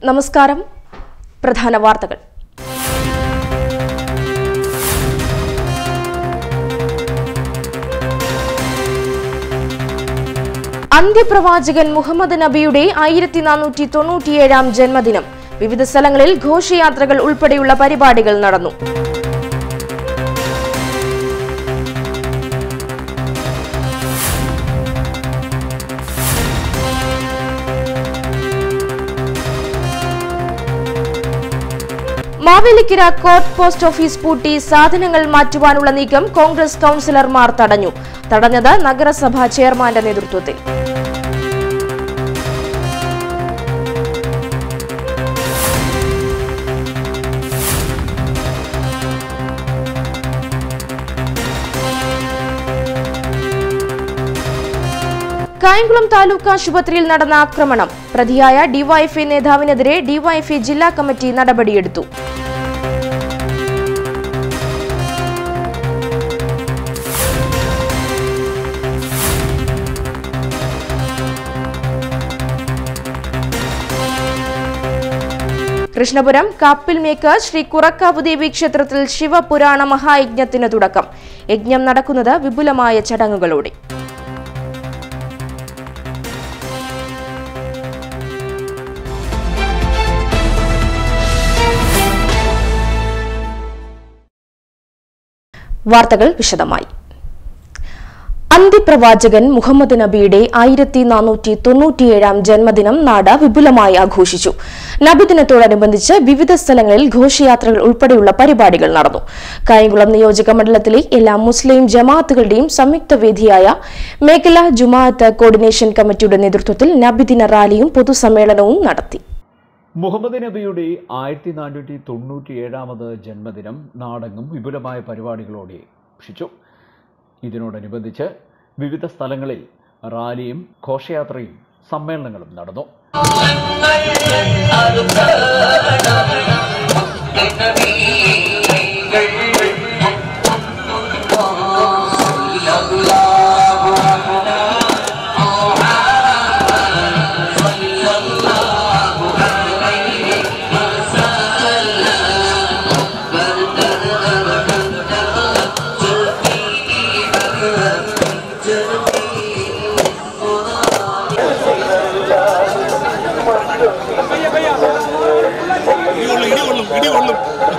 നമസ്കാരം പ്രധാന വാർത്തകൾ അന്ത്യപ്രവാചകൻ മുഹമ്മദ് നബിയുടെ ആയിരത്തി നാനൂറ്റി തൊണ്ണൂറ്റിയേഴാം ജന്മദിനം വിവിധ സ്ഥലങ്ങളിൽ ഘോഷയാത്രകൾ ഉൾപ്പെടെയുള്ള പരിപാടികൾ നടന്നു മാവേലിക്കര കോർട്ട് പോസ്റ്റ് ഓഫീസ് പൂട്ടി സാധനങ്ങൾ മാറ്റുവാനുള്ള നീക്കം കോൺഗ്രസ് കൌൺസിലർമാർ തടഞ്ഞു തടഞ്ഞത് നഗരസഭാ ചെയർമാന്റെ നേതൃത്വത്തിൽ കായംകുളം താലൂക്ക് ആശുപത്രിയിൽ നടന്ന ആക്രമണം പ്രതിയായ ഡിവൈഎഫ്ഐ നേതാവിനെതിരെ ഡിവൈഎഫ്ഐ ജില്ലാ കമ്മിറ്റി നടപടിയെടുത്തു കൃഷ്ണപുരം കാപ്പിൽ മേക്ക് ശ്രീ കുറക്കാവ് ദേവി ക്ഷേത്രത്തിൽ ശിവപുരാണ മഹായജ്ഞത്തിന് തുടക്കം യജ്ഞം നടക്കുന്നത് വിപുലമായ ചടങ്ങുകളോടെ വാർത്തകൾ വിശദമായി അന്ത്യപ്രവാചകൻ മുഹമ്മദ് നബിയുടെ ആയിരത്തി നാനൂറ്റി തൊണ്ണൂറ്റിയേഴാം ജന്മദിനം നാട് വിപുലമായി ആഘോഷിച്ചു നബിദിനത്തോടനുബന്ധിച്ച് വിവിധ സ്ഥലങ്ങളിൽ ഘോഷയാത്രകൾ ഉൾപ്പെടെയുള്ള പരിപാടികൾ നടന്നു കായംകുളം നിയോജക മണ്ഡലത്തിലെ എല്ലാ മുസ്ലിം ജമാഅത്തുകളുടെയും സംയുക്ത വേദിയായ മേഖല ജുമാഅത്ത് കോർഡിനേഷൻ കമ്മിറ്റിയുടെ നേതൃത്വത്തിൽ നബിദിന റാലിയും പൊതുസമ്മേളനവും നടത്തി മുഹമ്മദ് നബിയുടെ ആയിരത്തി നാനൂറ്റി തൊണ്ണൂറ്റി ഏഴാമത് ജന്മദിനം നാടെങ്ങും വിപുലമായ പരിപാടികളോടെ ആഘോഷിച്ചു ഇതിനോടനുബന്ധിച്ച് വിവിധ സ്ഥലങ്ങളിൽ റാലിയും ഘോഷയാത്രയും സമ്മേളനങ്ങളും നടന്നു ഇടികൊള്ളും ഇടികൊള്ളും ഇടികൊള്ളും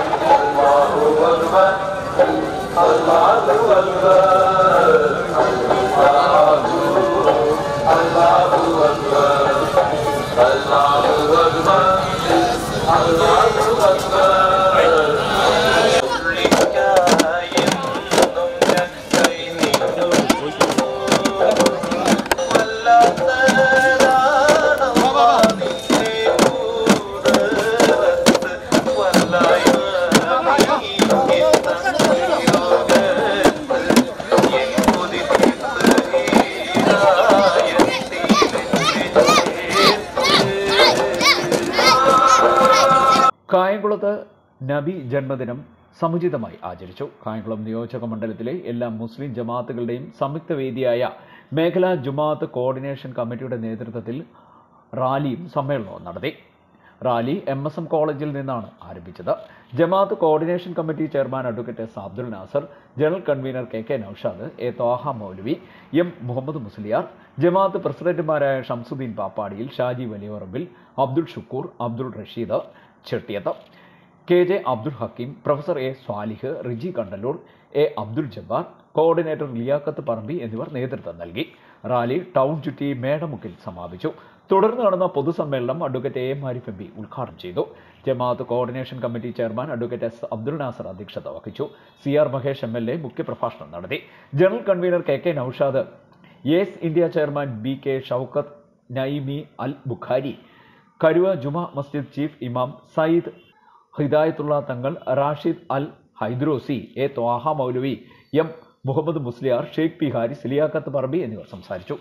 കായംകുളത്ത് നബി ജന്മദിനം സമുചിതമായി ആചരിച്ചു കായംകുളം നിയോജക മണ്ഡലത്തിലെ എല്ലാ മുസ്ലിം ജമാഅത്തുകളുടെയും സംയുക്ത വേദിയായ മേഖലാ ജുമാഅത്ത് കോർഡിനേഷൻ കമ്മിറ്റിയുടെ നേതൃത്വത്തിൽ റാലിയും സമ്മേളനവും നടത്തി റാലി എം എസ് എം കോളേജിൽ നിന്നാണ് ആരംഭിച്ചത് ജമാഅത്ത് coordination committee chairman advocate S Abdul Nasar general convener K K Noushad A Thoha Moulavi M Muhammad Musliyar ജമാഅത്ത് പ്രസിഡന്റുമാരായ Shamsuddin Pappadiyil Shaji Valiyorambil Abdul Shukoor Abdul Rasheed Chettiyath K J Abdul Hakeem professor A Swalih Riji Kandalloor A Abdul Jabbar coordinator Liyakath Parambi എന്നിവർ നേതൃത്വം നൽകി റാലി ടൗൺ ചുറ്റി മേടമുക്കിൽ സമാപിച്ചു തുടർന്ന് നടന്ന പൊതുസമ്മേളനം advocate A M Arif M P ഉദ്ഘാടനം ചെയ്തു ജമാഅത്ത് coordination committee chairman advocate S Abdul Nasar അധ്യക്ഷത വഹിച്ചു C R Mahesh M L A മുഖ്യപ്രഭാഷണം നടത്തി general convener K K Noushad yes India chairman B K Shoukath Naimi Al Bukhari Karuva Juma Masjid chief ഇമാം Sayyid Hidayathulla Thangal Rashid Al Haidrosi A Thwaha Moulavi M Muhammad Musliyar Sheikh P Haris Liyakath Parambi എന്നിവർ സംസാരിച്ചു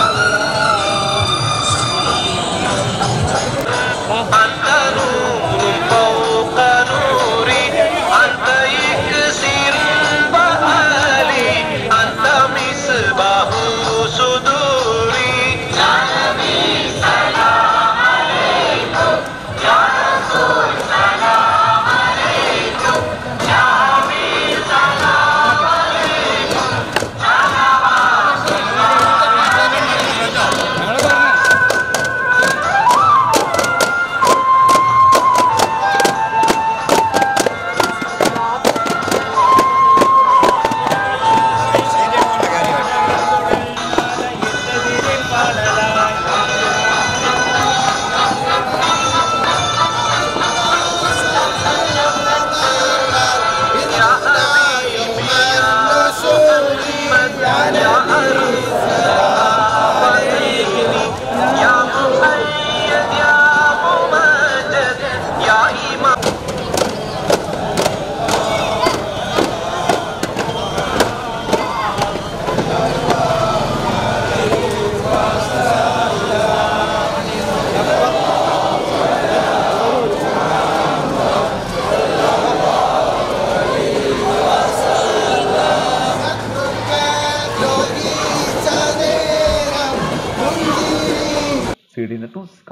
أنت نور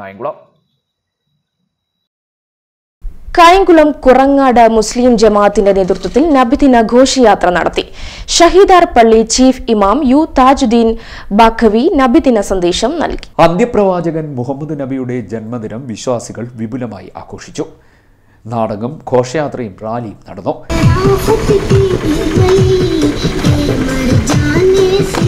കായംകുളം കായംകുളം കുറങ്ങാട് മുസ്ലിം ജമാഅത്തിന്റെ നേതൃത്വത്തിൽ നബിദിന ഘോഷയാത്ര നടത്തി ഷഹീദാർ പള്ളി ചീഫ് ഇമാം യു താജുദ്ദീൻ ബാഖവി നബിദിന സന്ദേശം നൽകി അന്ത്യപ്രവാചകൻ മുഹമ്മദ് നബിയുടെ ജന്മദിനം വിശ്വാസികൾ വിപുലമായി ആഘോഷിച്ചു നാടകം ഘോഷയാത്രയും റാലിയും നടന്നു आफत की गली ये मर जाने से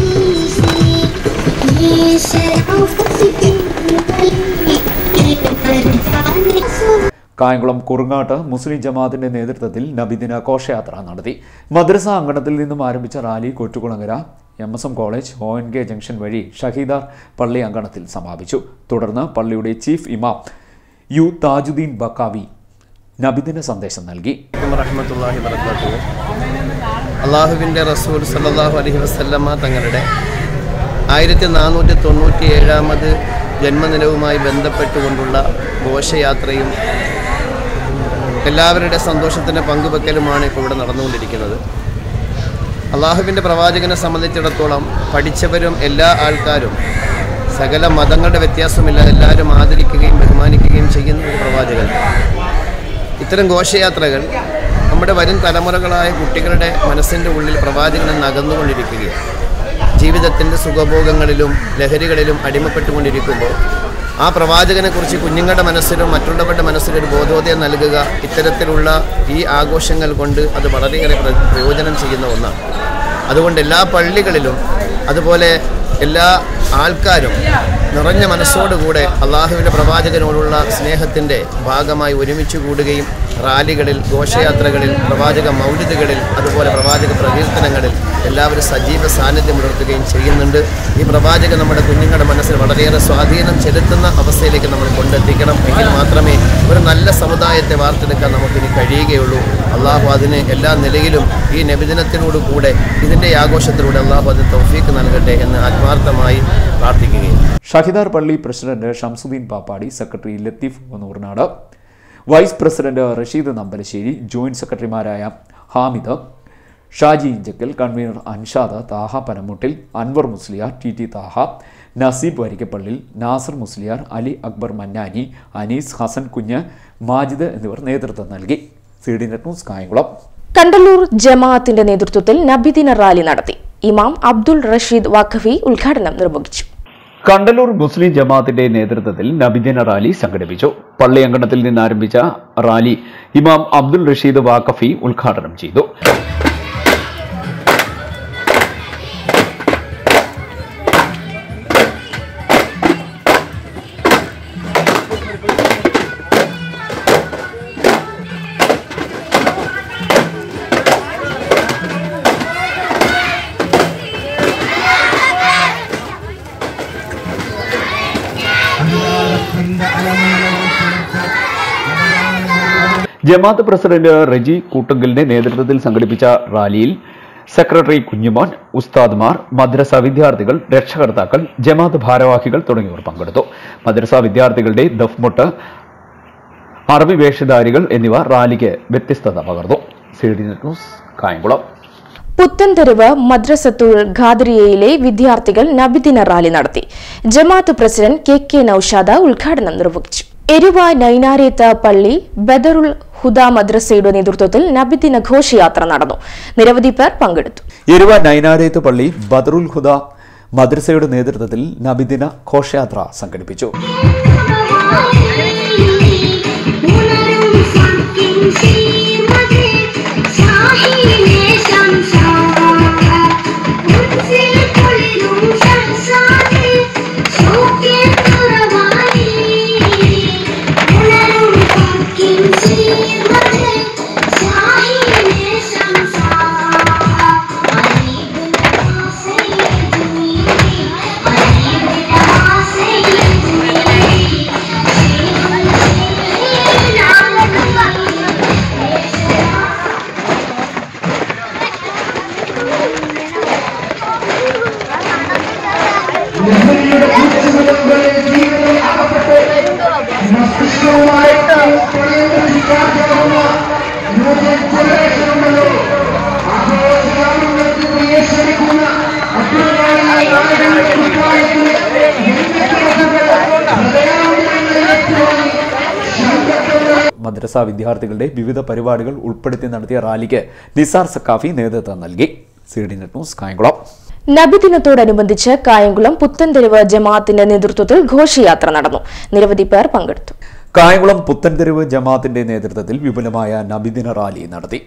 ये शराफत की गली ये मर जाने से കായംകുളം കുറുങ്ങാട്ട് മുസ്ലിം ജമാഅത്തിന്റെ നേതൃത്വത്തിൽ നബിദിന ഘോഷയാത്ര നടത്തി മദ്രസ അങ്കണത്തിൽ നിന്നും ആരംഭിച്ച rally Kottukulangara M S M college O N K junction വഴി ഷഹീദാർ പള്ളി അങ്കണത്തിൽ സമാപിച്ചു തുടർന്ന് പള്ളിയുടെ ചീഫ് ഇമാം യു താജുദ്ദീൻ ബക്കാവി നബിദിന സന്ദേശം നൽകി റഹ്മത്തുള്ളാഹി വബറകാതുഹു അള്ളാഹുവിൻ്റെ റസൂൽ സല്ലല്ലാഹു അലൈഹി വസല്ലമ തങ്ങളുടെ ആയിരത്തി നാനൂറ്റി തൊണ്ണൂറ്റി ഏഴാമത് ജന്മദിനവുമായി ബന്ധപ്പെട്ടുകൊണ്ടുള്ള ഘോഷയാത്രയും എല്ലാവരുടെ സന്തോഷത്തിൻ്റെ പങ്കുവെക്കലുമാണ് ഇപ്പോൾ ഇവിടെ നടന്നുകൊണ്ടിരിക്കുന്നത് അള്ളാഹുവിൻ്റെ പ്രവാചകനെ സംബന്ധിച്ചിടത്തോളം പഠിച്ചവരും എല്ലാ ആൾക്കാരും സകല മതങ്ങളുടെ വ്യത്യാസമില്ലാതെ എല്ലാവരും ആദരിക്കുകയും ബഹുമാനിക്കുകയും ചെയ്യുന്ന ഒരു പ്രവാചകൻ ഇത്തരം ഘോഷയാത്രകൾ നമ്മുടെ വരും തലമുറകളായ കുട്ടികളുടെ മനസ്സിൻ്റെ ഉള്ളിൽ പ്രവാചകനെ നകന്നുകൊണ്ടിരിക്കുകയാണ് ജീവിതത്തിൻ്റെ സുഖഭോഗങ്ങളിലും ലഹരികളിലും അടിമപ്പെട്ടുകൊണ്ടിരിക്കുമ്പോൾ ആ പ്രവാചകനെക്കുറിച്ച് കുഞ്ഞുങ്ങളുടെ മനസ്സിലും മറ്റുള്ളവരുടെ മനസ്സിലും ഒരു ബോധോദയം നൽകുക ഇത്തരത്തിലുള്ള ഈ ആഘോഷങ്ങൾ കൊണ്ട് അത് വളരെയേറെ പ്ര- പ്രയോജനം ചെയ്യുന്ന ഒന്നാണ് അതുകൊണ്ട് എല്ലാ പള്ളികളിലും അതുപോലെ എല്ലാ ആൾക്കാരും നിറഞ്ഞ മനസ്സോടുകൂടെ അള്ളാഹുവിൻ്റെ പ്രവാചകനോടുള്ള സ്നേഹത്തിൻ്റെ ഭാഗമായി ഒരുമിച്ച് കൂടുകയും റാലികളിൽ ഘോഷയാത്രകളിൽ പ്രവാചക മൗലിദുകളിൽ അതുപോലെ പ്രവാചക പ്രകീർത്തനങ്ങളിൽ എല്ലാവരും സജീവ സാന്നിധ്യം പുലർത്തുകയും ചെയ്യുന്നുണ്ട് ഈ പ്രവാചകൻ നമ്മുടെ കുഞ്ഞുങ്ങളുടെ മനസ്സിൽ വളരെയേറെ സ്വാധീനം ചെലുത്തുന്ന അവസ്ഥയിലേക്ക് നമ്മൾ കൊണ്ടെത്തിക്കണം എങ്കിൽ മാത്രമേ ഒരു നല്ല സമുദായത്തെ വാർത്തെടുക്കാൻ നമുക്കിനി കഴിയുകയുള്ളൂ അള്ളാഹു അതിന് എല്ലാ നിലയിലും ഈ നബിദിനത്തിനോട് കൂടെ ഇതിൻ്റെ ഈ ആഘോഷത്തിലൂടെ അള്ളാഹു അതിന് തൗഫീക്ക് നൽകട്ടെ എന്ന് ആത്മാർത്ഥമായി പ്രാർത്ഥിക്കുകയും ഷഹിദാർ പള്ളി president Shamsuddin Pappadi secretary Latheef Noornad vice president Rasheed Nambalasseri joint സെക്രട്ടറിമാരായ Hamid Shaji Inchakkal convener Anshad Thaha Panamuttil Anvar Musliyar T T Thaha Naseeb Varikkappallil Nasar Musliyar Ali Akbar Mannani Anees Hasan Kunju Majid എന്നിവർ നേതൃത്വം നൽകി C D net news Kayamkulam Kandalloor ജമാഅത്തിന്റെ നേതൃത്വത്തിൽ നബിദിന റാലി നടത്തി ഇമാം അബ്ദുൾ റഷീദ് വാഖഫി ഉദ്ഘാടനം നിർവഹിച്ചു കണ്ടലൂർ മുസ്ലിം ജമാഅത്തിന്റെ നേതൃത്വത്തിൽ നബിദിന റാലി സംഘടിപ്പിച്ചു പള്ളി അങ്കണത്തിൽ നിന്ന് ആരംഭിച്ച റാലി ഇമാം അബ്ദുൾ റഷീദ് വാക്കഫി ഉദ്ഘാടനം ചെയ്തു ജമാഅത്ത് പ്രസിഡന്റ് റജി കൂട്ടുങ്കലിന്റെ നേതൃത്വത്തിൽ സംഘടിപ്പിച്ച റാലിയിൽ സെക്രട്ടറി കുഞ്ഞുമോൻ ഉസ്താദ്മാർ മദ്രസ വിദ്യാർത്ഥികൾ രക്ഷകർത്താക്കൾ ജമാഅത്ത് ഭാരവാഹികൾ തുടങ്ങിയവർ പങ്കെടുത്തു മദ്രസ വിദ്യാർത്ഥികളുടെ ദഫ്മുട്ട് അറബി വേഷധാരികൾ എന്നിവ റാലിക്ക് വ്യത്യസ്തത പകർന്നു C D net news Kayamkulam Puthentheruvu Madrasathul ഖാദിരിയയിലെ വിദ്യാർത്ഥികൾ നബിദിന റാലി നടത്തി ജമാഅത്ത് പ്രസിഡന്റ് കെ കെ നൌഷാദ ഉദ്ഘാടനം നിർവഹിച്ചു എരുവ നൈനാരേത്ത് പള്ളി ബദറുൽ ഹുദ മദ്രസയുടെ നേതൃത്വത്തിൽ നബിദിന ഘോഷയാത്ര നടന്നു നിരവധി പേർ പങ്കെടുത്തു എരുവ നൈനാരേത്ത് പള്ളി ബദറുൽ ഹുദ മദ്രസയുടെ നേതൃത്വത്തിൽ നബിദിന ഘോഷയാത്ര സംഘടിപ്പിച്ചു ും മദ്രസ വിദ്യാർത്ഥികളുടെ വിവിധ പരിപാടികൾ ഉൾപ്പെടുത്തി നടത്തിയ റാലിക്ക് നിസാർ സക്കാഫി നേതൃത്വം നൽകി C D net news Kayamkulam നബിദിനത്തോടനുബന്ധിച്ച് കായംകുളം പുത്തൻതെരുവ് ജമാഅത്തിന്റെ നേതൃത്വത്തിൽ ഘോഷയാത്ര നടന്നു നിരവധി പേർ പങ്കെടുത്തു കായംകുളം പുത്തൻതെരുവ് ജമാഅത്തിന്റെ നേതൃത്വത്തിൽ വിപുലമായ നബിദിന റാലി നടത്തി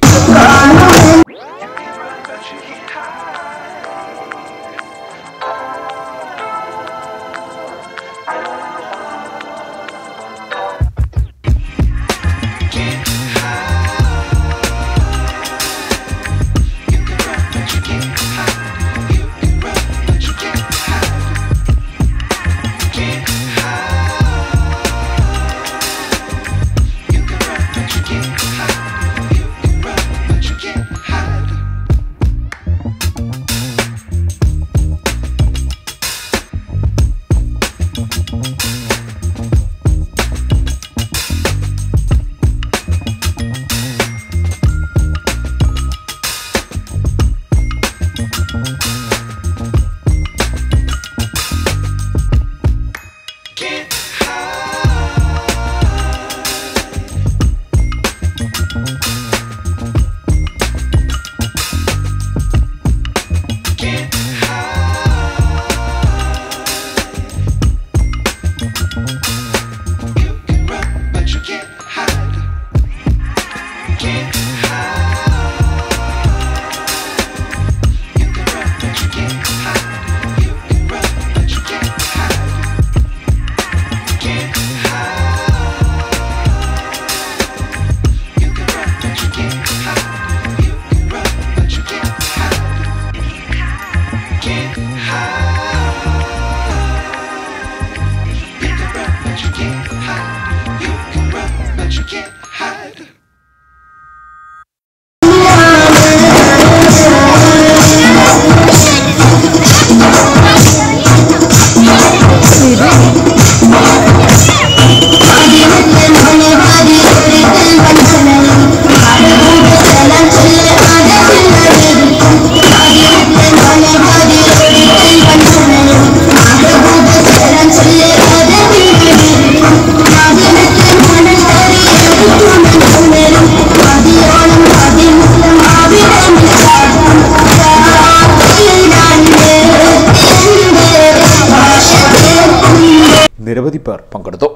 നിരവധി പേർ പങ്കെടുത്തു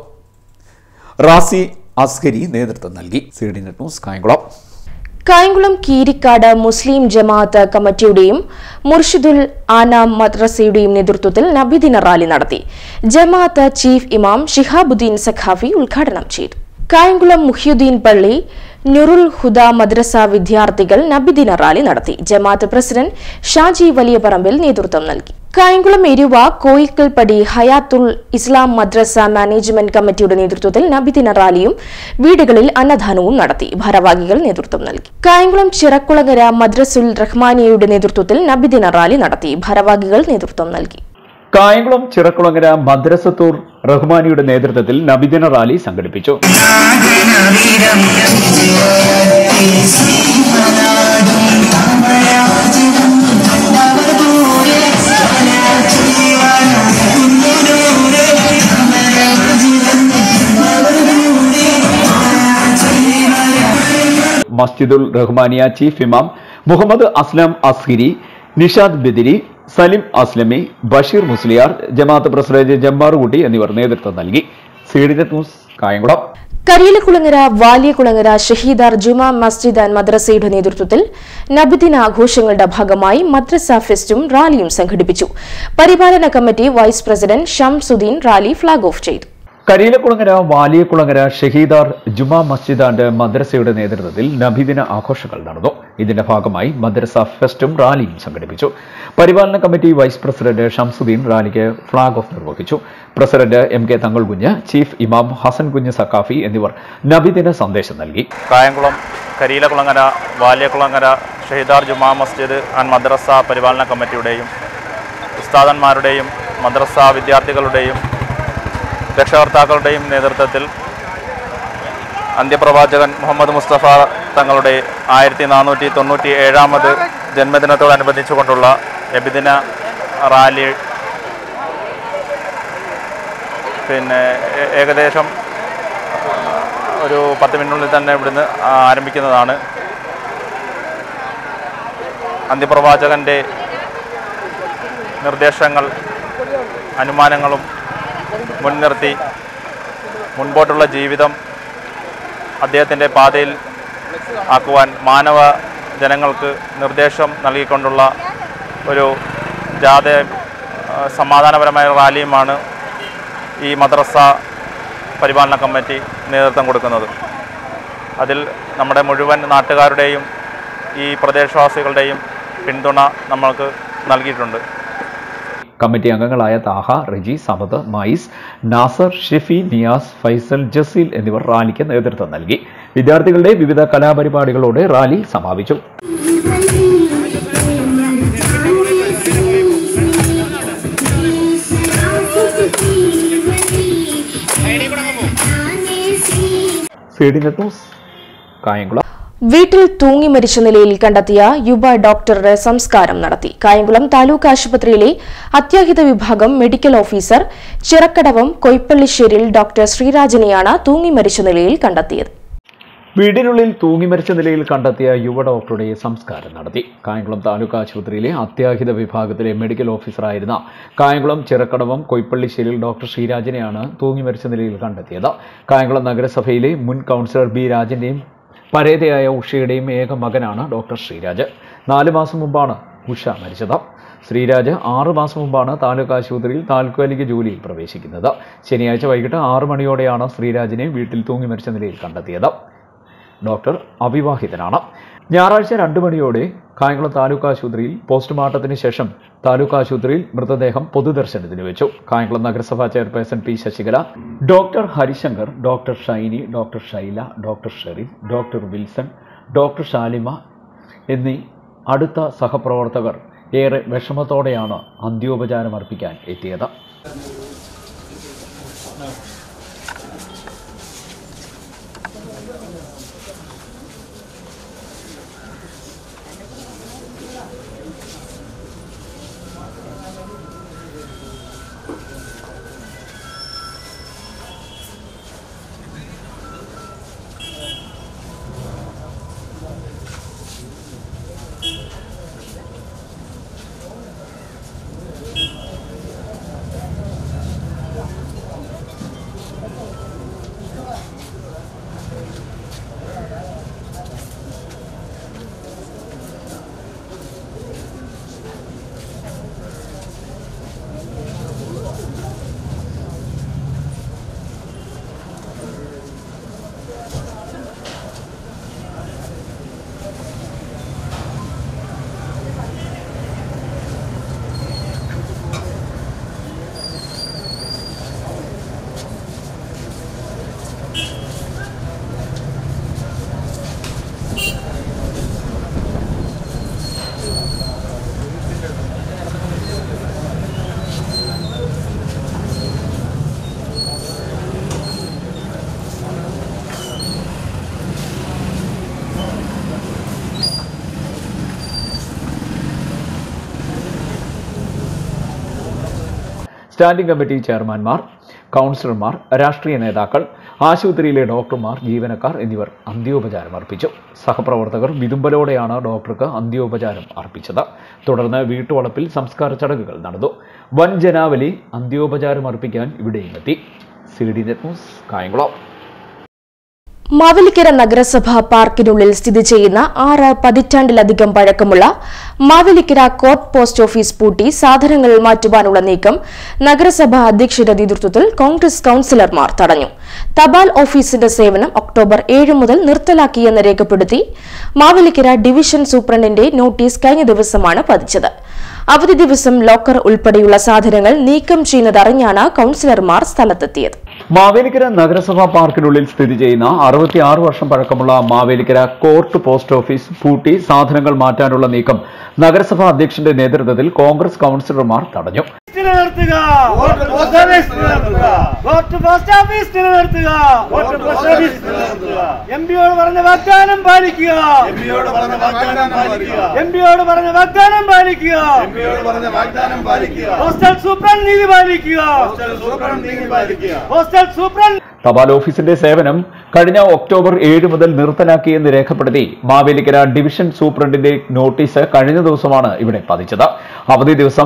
റാസി അസ്കരി നേതൃത്വം നൽകി C D net news Kayamkulam Kayamkulam Keerikkad മുസ്ലിം ജമാഅത്ത് കമ്മിറ്റിയുടെയും മുർഷിദുൽ ആന മദ്രസയുടെയും നേതൃത്വത്തിൽ നബിദിന റാലി നടത്തി ജമാഅത്ത് ചീഫ് ഇമാം ഷിഹാബുദ്ദീൻ സഖാഫി ഉദ്ഘാടനം ചെയ്തു കായംകുളം മുഹ്യുദ്ദീൻ പള്ളി നുറുൽ ഹുദ മദ്രസ വിദ്യാർത്ഥികൾ നബിദിന റാലി നടത്തി ജമാഅത്ത് പ്രസിഡന്റ് ഷാജി വലിയപറമ്പിൽ നേതൃത്വം നൽകി കായംകുളം എരുവ കോയിക്കൽപ്പടി ഹയാത്തുൽ ഇസ്ലാം മദ്രസ മാനേജ്മെന്റ് കമ്മിറ്റിയുടെ നേതൃത്വത്തിൽ നബിദിന റാലിയും വീടുകളിൽ അന്നദാനവും നടത്തി ഭാരവാഹികൾ നേതൃത്വം നൽകി കായംകുളം ചിറക്കുളങ്ങര മദ്രസുൽ റഹ്മാനിയയുടെ നേതൃത്വത്തിൽ നബിദിന റാലി നടത്തി ഭാരവാഹികൾ നേതൃത്വം നൽകി കായംകുളം ചിറക്കുളങ്ങര മദ്രസത്തൂർ റഹ്മാനിയുടെ നേതൃത്വത്തിൽ നബിദിന റാലി സംഘടിപ്പിച്ചു മസ്ജിദുൽ റഹ്മാനിയ ചീഫ് ഇമാം മുഹമ്മദ് അസ്ലാം അസ്ഹിരി നിഷാദ് ബെദിരി സലിം അസ്ലമി ബഷീർ മുസ്ലിയാർ ജമാഅത്ത് പ്രസിഡന്റ് ജമ്മാറുകുട്ടി എന്നിവർ നേതൃത്വം നൽകി CD net news Kayamkulam Kariyilakkulangara Valiyakulangara Shaheedar Juma Masjid and മദ്രസയുടെ നേതൃത്വത്തിൽ നബിദിന ആഘോഷങ്ങളുടെ ഭാഗമായി മദ്രസ ഫെസ്റ്റും റാലിയും സംഘടിപ്പിച്ചു പരിപാലന committee vice president Shamsuddin rally flag off ചെയ്തു കരിയിലക്കുളങ്ങര വാലിയക്കുളങ്ങര ഷഹീദാർ ജുമാ മസ്ജിദ് ആൻഡ് മദ്രസയുടെ നേതൃത്വത്തിൽ നബിദിന ആഘോഷങ്ങൾ നടന്നു ഇതിന്റെ ഭാഗമായി മദ്രസ ഫെസ്റ്റും റാലിയും സംഘടിപ്പിച്ചു പരിപാലന കമ്മിറ്റി വൈസ് പ്രസിഡന്റ് ഷംസുദ്ദീൻ റാലിക്ക് ഫ്ളാഗ് ഓഫ് നിർവഹിച്ചു president M K Thangalkunju chief ഇമാം ഹസൻ കുഞ്ഞ് സക്കാഫി എന്നിവർ നബിദിന സന്ദേശം നൽകി കായംകുളം കരിയിലക്കുളങ്ങര വാലിയക്കുളങ്ങര ഷഹീദാർ ജുമാ മസ്ജിദ് ആൻഡ് മദ്രസ പരിപാലന കമ്മിറ്റിയുടെയും ഉസ്താദന്മാരുടെയും മദ്രസ വിദ്യാർത്ഥികളുടെയും രക്ഷകർത്താക്കളുടെയും നേതൃത്വത്തിൽ അന്ത്യപ്രവാചകൻ മുഹമ്മദ് മുസ്തഫ തങ്ങളുടെ ആയിരത്തി നാനൂറ്റി തൊണ്ണൂറ്റി ഏഴാമത് ജന്മദിനത്തോടനുബന്ധിച്ചുകൊണ്ടുള്ള നബിദിന റാലി പിന്നെ ഏ- ഏകദേശം ഒരു പത്ത് മിനിറ്റിനുള്ളിൽ തന്നെ ഇവിടുന്ന് ആരംഭിക്കുന്നതാണ് അന്ത്യപ്രവാചകൻ്റെ നിർദ്ദേശങ്ങൾ അനുമാനങ്ങളും മുൻനിർത്തി മുൻപോട്ടുള്ള ജീവിതം അദ്ദേഹത്തിൻ്റെ പാതയിൽ ആക്കുവാൻ മാനവ ജനങ്ങൾക്ക് നിർദ്ദേശം നൽകിക്കൊണ്ടുള്ള ഒരു ജാഥ ആ, സമാധാനപരമായ റാലിയുമാണ് ഈ മദ്രസ പരിപാലന കമ്മിറ്റി നേതൃത്വം കൊടുക്കുന്നത് അതിൽ നമ്മുടെ മുഴുവൻ നാട്ടുകാരുടെയും ഈ പ്രദേശവാസികളുടെയും പിന്തുണ നമ്മൾക്ക് നൽകിയിട്ടുണ്ട് കമ്മിറ്റി അംഗങ്ങളായ താഹ റെജി സമദ് മൈസ് നാസർ ഷെഫി നിയാസ് ഫൈസൽ ജസീൽ എന്നിവർ റാലിക്ക് നേതൃത്വം നൽകി വിദ്യാർത്ഥികളുടെ വിവിധ കലാപരിപാടികളോടെ റാലി സമാപിച്ചു C D net news Kayamkulam വീട്ടിൽ തൂങ്ങി മരിച്ച നിലയിൽ കണ്ടെത്തിയ യുവ ഡോക്ടറുടെ സംസ്കാരം നടത്തി കായംകുളം താലൂക്ക് ആശുപത്രിയിലെ അത്യാഹിത വിഭാഗം medical officer Chirakkadavam Koyppallisseril doctor ശ്രീരാജനെയാണ് തൂങ്ങി മരിച്ച നിലയിൽ കണ്ടെത്തിയത് വീടിനുള്ളിൽ തൂങ്ങി മരിച്ച നിലയിൽ കണ്ടെത്തിയ യുവ ഡോക്ടറുടെ സംസ്കാരം നടത്തി കായംകുളം താലൂക്ക് ആശുപത്രിയിലെ അത്യാഹിത വിഭാഗത്തിലെ മെഡിക്കൽ ഓഫീസറായിരുന്ന കായംകുളം ചിറക്കടവം കൊയ്പ്പള്ളിശ്ശേരിൽ ഡോക്ടർ ശ്രീരാജനെയാണ് തൂങ്ങി മരിച്ച നിലയിൽ കണ്ടെത്തിയത് കായംകുളം നഗരസഭയിലെ മുൻ കൗൺസിലർ ബി രാജന്റെയും പരേതയായ ഉഷയുടെയും ഏക മകനാണ് ഡോക്ടർ ശ്രീരാജ് നാല് മാസം മുമ്പാണ് ഉഷ മരിച്ചത് ശ്രീരാജ് ആറ് മാസം മുമ്പാണ് താലൂക്ക് ആശുപത്രിയിൽ താൽക്കാലിക ജോലിയിൽ പ്രവേശിക്കുന്നത് ശനിയാഴ്ച വൈകിട്ട് ആറ് മണിയോടെയാണ് ശ്രീരാജിനെ വീട്ടിൽ തൂങ്ങി മരിച്ച നിലയിൽ കണ്ടെത്തിയത് ഡോക്ടർ അവിവാഹിതനാണ് ഞായറാഴ്ച രണ്ട് മണിയോടെ കായംകുളം താലൂക്ക് ആശുപത്രിയിൽ പോസ്റ്റ്മോർട്ടത്തിന് ശേഷം താലൂക്ക് ആശുപത്രിയിൽ മൃതദേഹം പൊതുദർശനത്തിന് വെച്ചു കായംകുളം നഗരസഭാ chairperson P Sasikala doctor Harishankar doctor Shiny doctor Shaila doctor Sherin doctor Wilson doctor Shalima എന്നീ അടുത്ത സഹപ്രവർത്തകർ ഏറെ വിഷമത്തോടെയാണ് അന്ത്യോപചാരം അർപ്പിക്കാൻ എത്തിയത് സ്റ്റാൻഡിംഗ് കമ്മിറ്റി ചെയർമാൻമാർ കൗൺസിലർമാർ രാഷ്ട്രീയ നേതാക്കൾ ആശുപത്രിയിലെ ഡോക്ടർമാർ ജീവനക്കാർ എന്നിവർ അന്ത്യോപചാരം അർപ്പിച്ചു സഹപ്രവർത്തകർ വിതുമ്പലോടെയാണ് ഡോക്ടർക്ക് അന്ത്യോപചാരം അർപ്പിച്ചത് തുടർന്ന് വീട്ടുവളപ്പിൽ സംസ്കാര ചടങ്ങുകൾ നടന്നു വൻ ജനാവലി അന്ത്യോപചാരം അർപ്പിക്കാൻ ഇവിടെയും എത്തി C D net news Kayamkulam Mavelikkara നഗരസഭാ പാർക്കിനുള്ളിൽ സ്ഥിതി ചെയ്യുന്ന ആറ് പതിറ്റാണ്ടിലധികം പഴക്കമുള്ള മാവേലിക്കര കോർട്ട് പോസ്റ്റ് ഓഫീസ് പൂട്ടി സാധനങ്ങൾ മാറ്റുവാനുള്ള നീക്കം നഗരസഭാ അധ്യക്ഷയുടെ നേതൃത്വത്തിൽ കോൺഗ്രസ് കൌൺസിലർമാർ തടഞ്ഞു തപാൽ ഓഫീസിന്റെ സേവനം ഒക്ടോബർ ഏഴ് മുതൽ നിർത്തലാക്കിയെന്ന് രേഖപ്പെടുത്തി മാവേലിക്കര ഡിവിഷൻ സൂപ്രണ്ടിന്റെ നോട്ടീസ് കഴിഞ്ഞ ദിവസമാണ് പതിച്ചത് അവധി ദിവസം ലോക്കർ ഉൾപ്പെടെയുള്ള സാധനങ്ങൾ നീക്കം ചെയ്യുന്നതറിഞ്ഞാണ് കൌൺസിലർമാർ സ്ഥലത്തെത്തിയത് മാവേലിക്കര നഗരസഭാ പാർക്കിനുള്ളിൽ സ്ഥിതി ചെയ്യുന്ന അറുപത്തിയാറ് വർഷം പഴക്കമുള്ള മാവേലിക്കര കോർട്ട് പോസ്റ്റ് ഓഫീസ് പൂട്ടി സാധനങ്ങൾ മാറ്റാനുള്ള നീക്കം നഗരസഭാ അധ്യക്ഷന്റെ നേതൃത്വത്തിൽ കോൺഗ്രസ് കൌൺസിലർമാർ തടഞ്ഞു നിലനിർത്തുക വോട്ട് പോസ്റ്റ് ഓഫീസ് നിലനിർത്തുക വോട്ട് പോസ്റ്റ് ഓഫീസ് നിലനിർത്തുക വോട്ട് പോസ്റ്റ് ഓഫീസ് നിലനിർത്തുക എം പിയോട് പറഞ്ഞ വാഗ്ദാനം പാലിക്കുക എം പിയോട് പറഞ്ഞ വാഗ്ദാനം പാലിക്കുക എം പിയോട് പറഞ്ഞ വാഗ്ദാനം പാലിക്കുക എം പിയോട് പറഞ്ഞ വാഗ്ദാനം പാലിക്കുക പോസ്റ്റൽ സൂപ്രണ്ട് നീതി പാലിക്കുക പോസ്റ്റൽ സൂപ്രണ്ട് നീതി പാലിക്കുക പോസ്റ്റൽ സൂപ്രണ്ട് തപാൽ ഓഫീസിന്റെ സേവനം കഴിഞ്ഞ ഒക്ടോബർ ഏഴ് മുതൽ നിർത്തലാക്കിയെന്ന് രേഖപ്പെടുത്തി മാവേലിക്കര ഡിവിഷൻ സൂപ്രണ്ടിന്റെ നോട്ടീസ് കഴിഞ്ഞ ദിവസമാണ് ഇവിടെ പതിച്ചത് അവധി ദിവസം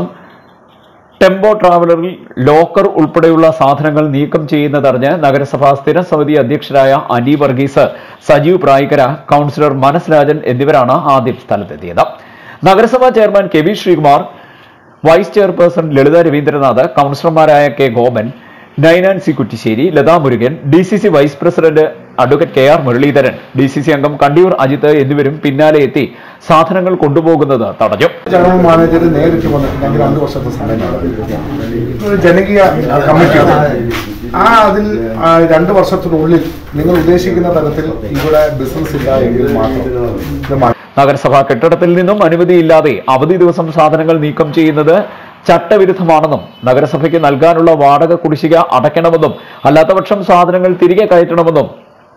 ടെമ്പോ ട്രാവലറിൽ ലോക്കർ ഉൾപ്പെടെയുള്ള സാധനങ്ങൾ നീക്കം ചെയ്യുന്നതറിഞ്ഞ് നഗരസഭാ സ്ഥിര സമിതി അധ്യക്ഷരായ അനി വർഗീസ് സജീവ് പ്രായിക്കര കൌൺസിലർ മനസ് രാജൻ എന്നിവരാണ് ആദ്യം സ്ഥലത്തെത്തിയത് നഗരസഭാ chairman K V Sreekumar vice chairperson Lalitha Raveendranath കൌൺസിലർമാരായ K Gopan Ninan C Kuttissery Latha Murukan D C C vice president advocate K R Muraleedharan D C C അംഗം കണ്ടിയൂർ അജിത്ത് എന്നിവരും പിന്നാലെ എത്തി സാധനങ്ങൾ കൊണ്ടുപോകുന്നത് തടഞ്ഞു ജനറൽ മാനേജർ നേരിട്ട് വന്നിട്ടുണ്ടെങ്കിൽ രണ്ട് വർഷത്തെ സമയമാണ് ഒരു ജനകീയ കമ്മിറ്റിയാണ് ആ അതിൽ ആ, രണ്ട് വർഷത്തിനുള്ളിൽ നിങ്ങൾ ഉദ്ദേശിക്കുന്ന തരത്തിൽ ഇവിടെ ബിസിനസ് ഇല്ല എങ്കിൽ മാത്രം ഇത് മാറ്റി നഗരസഭാ കെട്ടിടത്തിൽ നിന്നും അനുമതിയില്ലാതെ അവധി ദിവസം സാധനങ്ങൾ നീക്കം ചെയ്യുന്നത് ചട്ടവിരുദ്ധമാണെന്നും നഗരസഭയ്ക്ക് നൽകാനുള്ള വാടക കുടിശ്ശിക അടയ്ക്കണമെന്നും അല്ലാത്തപക്ഷം സാധനങ്ങൾ തിരികെ കയറ്റണമെന്നും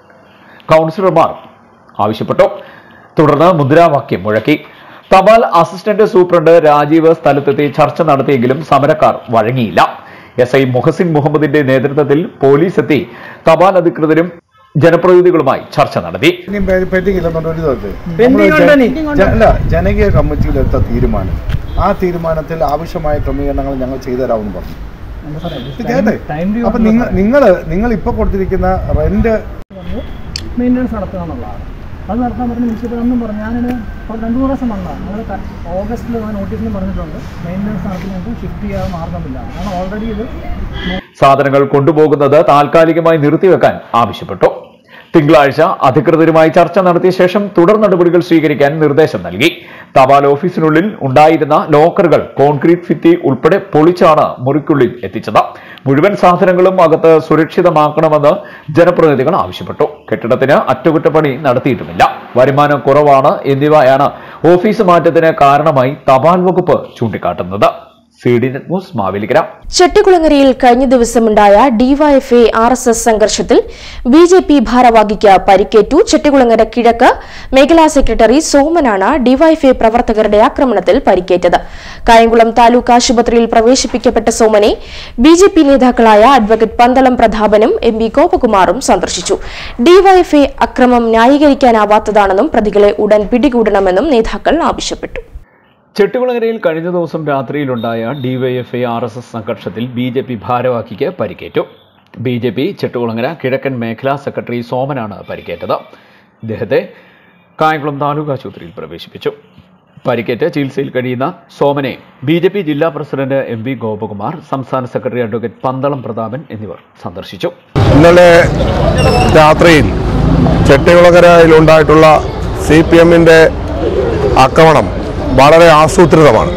കൗൺസിലർമാർ ആവശ്യപ്പെട്ടു തുടർന്ന് മുദ്രാവാക്യം മുഴക്കി തപാൽ അസിസ്റ്റന്റ് സൂപ്രണ്ട് രാജീവ് സ്ഥലത്തെത്തി ചർച്ച നടത്തിയെങ്കിലും സമരക്കാർ വഴങ്ങിയില്ല എസ് ഐ മുഹസിൻ മുഹമ്മദിന്റെ നേതൃത്വത്തിൽ പോലീസ് എത്തി തപാൽ അധികൃതരും ജനപ്രതിനിധികളുമായി ചർച്ച നടത്തി ഇനിയും പെ- പെൻഡിംഗ് ഇല്ലെന്നുണ്ട് ഒരു ദിവസത്തെ പെൻഡിംഗ് നമ്മള് ഉണ്ട് ജ- ജ- അല്ല ജനകീയ കമ്മിറ്റിയിലെടുത്ത തീരുമാനം ആ തീരുമാനത്തിൽ ആവശ്യമായ ക്രമീകരണങ്ങൾ ഞങ്ങൾ ചെയ്തു തരാമെന്ന് പറഞ്ഞു ഇത് കേട്ടെ അപ്പൊ നിങ്ങൾ നിങ്ങൾ നിങ്ങൾ ഇപ്പൊ കൊടുത്തിരിക്കുന്ന റെന്റ് മെയിൻ്റനൻസ് നടത്തുക എന്നുള്ളതാണ് അത് നടത്താൻ പറഞ്ഞ് മുനിസിപ്പൽ അന്നും പറഞ്ഞു ഞാനിത് ഒരു രണ്ട് മൂന്ന് പ്രാവശ്യം വന്നതാണ് ഞങ്ങൾ ഓഗസ്റ്റിൽ ആ നോട്ടീസിന് പറഞ്ഞിട്ടുണ്ട് മെയിൻ്റനൻസ് നടത്തി ഞങ്ങൾക്ക് ഷിഫ്റ്റ് ചെയ്യാതെ മാർഗമില്ല കാരണം ഓൾറെഡി ഇത് സാധനങ്ങൾ കൊണ്ടുപോകുന്നത് താൽക്കാലികമായി നിർത്തിവെക്കാൻ ആവശ്യപ്പെട്ടു തിങ്കളാഴ്ച അധികൃതരുമായി ചർച്ച നടത്തിയ ശേഷം തുടർ നടപടികൾ സ്വീകരിക്കാൻ നിർദ്ദേശം നൽകി തപാൽ ഓഫീസിനുള്ളിൽ ഉണ്ടായിരുന്ന ലോക്കറുകൾ കോൺക്രീറ്റ് ഭിത്തി ഉൾപ്പെടെ പൊളിച്ചാണ് മുറിക്കുള്ളിൽ എത്തിച്ചത് മുഴുവൻ സാധനങ്ങളും അകത്ത് സുരക്ഷിതമാക്കണമെന്ന് ജനപ്രതിനിധികൾ ആവശ്യപ്പെട്ടു കെട്ടിടത്തിന് അറ്റകുറ്റപ്പണി നടത്തിയിട്ടുമില്ല വരുമാനം കുറവാണ് എന്നിവയാണ് ഓഫീസ് മാറ്റത്തിന് കാരണമായി തപാൽ വകുപ്പ് ചൂണ്ടിക്കാട്ടുന്നത് C D net news Mavelikkara ചെട്ടികുളങ്ങരയിൽ കഴിഞ്ഞ ദിവസമുണ്ടായ ഡിവൈഎഫ്ഐ ആർ എസ് എസ് സംഘർഷത്തിൽ ബി ജെ പി ഭാരവാഹിക്ക് പരിക്കേറ്റു ചെട്ടികുളങ്ങര കിഴക്ക് മേഖലാ സെക്രട്ടറി സോമനാണ് ഡിവൈഎഫ്ഐ പ്രവർത്തകരുടെ ആക്രമണത്തിൽ പരിക്കേറ്റത് കായംകുളം താലൂക്ക് ആശുപത്രിയിൽ പ്രവേശിപ്പിക്കപ്പെട്ട സോമനെ ബി ജെ പി നേതാക്കളായ അഡ്വക്കേറ്റ് പന്തളം പ്രതാപനും എം പി ഗോപകുമാറും സന്ദർശിച്ചു ഡിവൈഎഫ്ഐ അക്രമം ന്യായീകരിക്കാനാവാത്തതാണെന്നും പ്രതികളെ ഉടൻ പിടികൂടണമെന്നും നേതാക്കൾ ആവശ്യപ്പെട്ടു ചെട്ടികുളങ്ങരയിൽ കഴിഞ്ഞ ദിവസം രാത്രിയിലുണ്ടായ ഡിവൈഎഫ്ഐ ആർ എസ് എസ് സംഘർഷത്തിൽ ബി ജെ പി ഭാരവാഹിക്ക് പരിക്കേറ്റു ബി ജെ പി ചെട്ടുകുളങ്ങര കിഴക്കൻ മേഖലാ സെക്രട്ടറി സോമനാണ് പരിക്കേറ്റത് ഇദ്ദേഹത്തെ കായംകുളം താലൂക്ക് ആശുപത്രിയിൽ പ്രവേശിപ്പിച്ചു പരിക്കേറ്റ് ചികിത്സയിൽ കഴിയുന്ന സോമനെ ബി ജെ പി ജില്ലാ പ്രസിഡന്റ് എം വി ഗോപകുമാർ സംസ്ഥാന സെക്രട്ടറി അഡ്വക്കേറ്റ് പന്തളം പ്രതാപൻ എന്നിവർ സന്ദർശിച്ചു ഇന്നലെ രാത്രിയിൽ ചെട്ടികുളങ്ങരയിലുണ്ടായിട്ടുള്ള സി പി എമ്മിൻ്റെ ആക്രമണം വളരെ ആസൂത്രിതമാണ്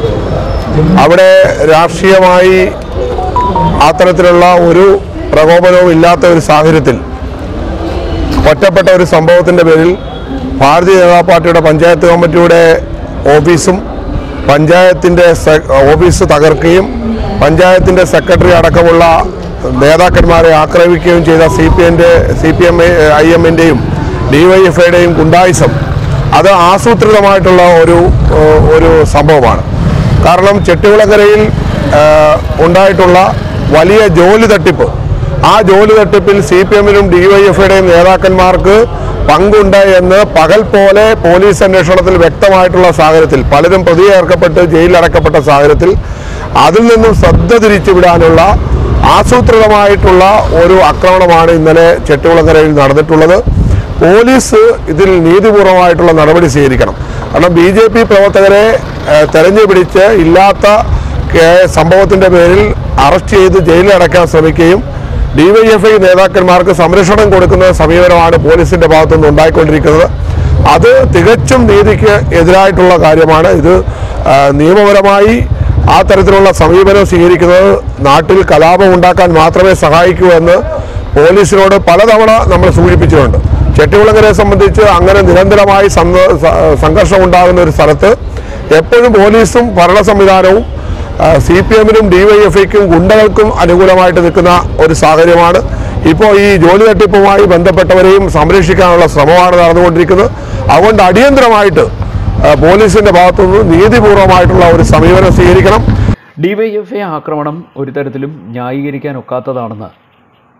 അവിടെ രാഷ്ട്രീയമായി അത്തരത്തിലുള്ള ഒരു പ്രകോപനവും ഇല്ലാത്ത ഒരു സാഹചര്യത്തിൽ ഒറ്റപ്പെട്ട ഒരു സംഭവത്തിൻ്റെ പേരിൽ ഭാരതീയ ജനതാ പാർട്ടിയുടെ പഞ്ചായത്ത് കമ്മിറ്റിയുടെ ഓഫീസും പഞ്ചായത്തിൻ്റെ സെ- ഓഫീസ് തകർക്കുകയും പഞ്ചായത്തിൻ്റെ സെക്രട്ടറി അടക്കമുള്ള നേതാക്കന്മാരെ ആക്രമിക്കുകയും ചെയ്ത സി പി എൻ്റെ സി പി എം ഐ എമ്മിൻ്റെയും ഡി വൈ എഫ് ഐയുടെയും ഗുണ്ടായിസം അത് ആസൂത്രിതമായിട്ടുള്ള ഒരു ഏഹ്, ഒരു സംഭവമാണ് കാരണം ചെട്ടികുളക്കരയിൽ ഏഹ്, ഉണ്ടായിട്ടുള്ള വലിയ ജോലി തട്ടിപ്പ് ആ ജോലി തട്ടിപ്പിൽ സി പി എമ്മിനും ഡി വൈ എഫ് ഐയുടെയും നേതാക്കന്മാർക്ക് പങ്കുണ്ട് എന്ന് പകൽ പോലെ പോലീസ് അന്വേഷണത്തിൽ വ്യക്തമായിട്ടുള്ള സാഹചര്യത്തിൽ പലരും പ്രതി ചേർക്കപ്പെട്ട് ജയിലിലടക്കപ്പെട്ട സാഹചര്യത്തിൽ അതിൽ നിന്നും ശ്രദ്ധ തിരിച്ചുവിടാനുള്ള ആസൂത്രിതമായിട്ടുള്ള ഒരു ആക്രമണമാണ് ഇന്നലെ ചെട്ടികുളങ്ങരയിൽ നടന്നിട്ടുള്ളത് പോലീസ് ഇതിൽ നീതിപൂർവമായിട്ടുള്ള നടപടി സ്വീകരിക്കണം കാരണം ബി ജെ പി പ്രവർത്തകരെ ഏഹ്, തെരഞ്ഞു പിടിച്ച് ഇല്ലാത്ത കേ- സംഭവത്തിൻ്റെ പേരിൽ അറസ്റ്റ് ചെയ്ത് ജയിലിലടക്കാൻ ശ്രമിക്കുകയും ഡിവൈഎഫ്ഐ നേതാക്കന്മാർക്ക് സംരക്ഷണം കൊടുക്കുന്ന സമീപനമാണ് പോലീസിന്റെ ഭാഗത്തുനിന്ന് ഉണ്ടായിക്കൊണ്ടിരിക്കുന്നത് അത് തികച്ചും നീതിക്ക് എതിരായിട്ടുള്ള കാര്യമാണ് ഇത് ആ, നിയമപരമായി ആ തരത്തിലുള്ള സമീപനം സ്വീകരിക്കുന്നത് നാട്ടിൽ കലാപം ഉണ്ടാക്കാൻ മാത്രമേ സഹായിക്കൂ എന്ന് പോലീസിനോട് പലതവണ നമ്മൾ സൂചിപ്പിച്ചിട്ടുണ്ട് ചെട്ടികുളങ്ങരയെ സംബന്ധിച്ച് അങ്ങനെ നിരന്തരമായി സന്ദ- സ- സംഘർഷം ഉണ്ടാകുന്ന ഒരു സ്ഥലത്ത് എപ്പോഴും പോലീസും ഭരണ സംവിധാനവും സി പി എമ്മിനും ഡിവൈഎഫ്ഐക്കും ഗുണ്ടകൾക്കും അനുകൂലമായിട്ട് നിൽക്കുന്ന ഒരു സാഹചര്യമാണ് ഇപ്പോൾ ഈ ജോലി തട്ടിപ്പുമായി ബന്ധപ്പെട്ടവരെയും സംരക്ഷിക്കാനുള്ള ശ്രമമാണ് നടന്നുകൊണ്ടിരിക്കുന്നത് അതുകൊണ്ട് അടിയന്തരമായിട്ട് ആ, പോലീസിന്റെ ഭാഗത്തുനിന്ന് നീതിപൂർവമായിട്ടുള്ള ഒരു സമീപനം സ്വീകരിക്കണം ഡിവൈഎഫ്ഐ ആക്രമണം ഒരു തരത്തിലും ന്യായീകരിക്കാൻ ഒക്കാത്തതാണെന്ന്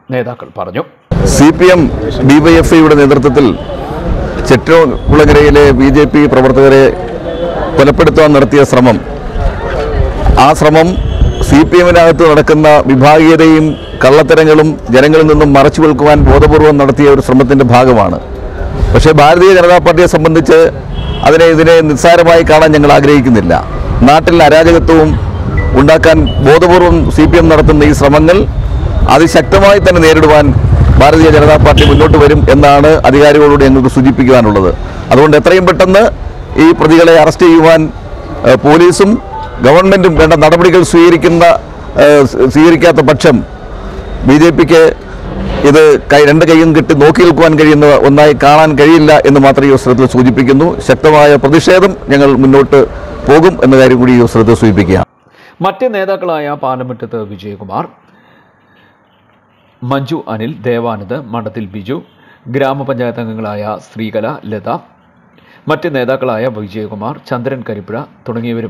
നേതാക്കൾ പറഞ്ഞു സി പി എം ഡിവൈഎഫ്ഐയുടെ നേതൃത്വത്തിൽ ചെറ്റകുളങ്ങരയിലെ ബി ജെ പി പ്രവർത്തകരെ കൊലപ്പെടുത്താൻ നടത്തിയ ശ്രമം ആ ശ്രമം സി പി എമ്മിനകത്ത് നടക്കുന്ന വിഭാഗീയതയും കള്ളത്തരങ്ങളും ജനങ്ങളിൽ നിന്നും മറച്ചു വെൽക്കുവാൻ ബോധപൂർവം നടത്തിയ ഒരു ശ്രമത്തിൻ്റെ ഭാഗമാണ് പക്ഷേ ഭാരതീയ ജനതാ പാർട്ടിയെ സംബന്ധിച്ച് അതിനെ ഇതിനെ നിസ്സാരമായി കാണാൻ ഞങ്ങൾ ആഗ്രഹിക്കുന്നില്ല നാട്ടിൽ അരാജകത്വവും ഉണ്ടാക്കാൻ ബോധപൂർവം സി പി എം നടത്തുന്ന ഈ ശ്രമങ്ങൾ അതിശക്തമായി തന്നെ നേരിടുവാൻ ഭാരതീയ ജനതാ പാർട്ടി മുന്നോട്ട് വരും എന്നാണ് അധികാരികളോട് ഞങ്ങൾക്ക് സൂചിപ്പിക്കുവാനുള്ളത് അതുകൊണ്ട് എത്രയും പെട്ടെന്ന് ഈ പ്രതികളെ അറസ്റ്റ് ചെയ്യുവാൻ ഏഹ്, പോലീസും ഗവൺമെൻറ്റും വേണ്ട നടപടികൾ സ്വീകരിക്കുന്ന ഏഹ്, സ്വീകരിക്കാത്ത പക്ഷം ബി ജെ പിക്ക് ഇത് കൈ രണ്ട് കൈയും കെട്ടി നോക്കി നിൽക്കുവാൻ കഴിയുന്ന ഒന്നായി കാണാൻ കഴിയില്ല എന്ന് മാത്രം ഈ അവസരത്തിൽ സൂചിപ്പിക്കുന്നു ശക്തമായ പ്രതിഷേധം ഞങ്ങൾ മുന്നോട്ട് പോകും എന്ന കാര്യം കൂടി ഈ അവസരത്തിൽ സൂചിപ്പിക്കുകയാണ് മറ്റ് നേതാക്കളായ പാലമുറ്റത്ത് വിജയകുമാർ മഞ്ജു അനിൽ ദേവാനന്ദ് മണ്ഡത്തിൽ ബിജു ഗ്രാമപഞ്ചായത്ത് അംഗങ്ങളായ ശ്രീകല ലത മറ്റ് നേതാക്കളായ വിജയകുമാർ ചന്ദ്രൻ കരിപ്പുഴ തുടങ്ങിയവരും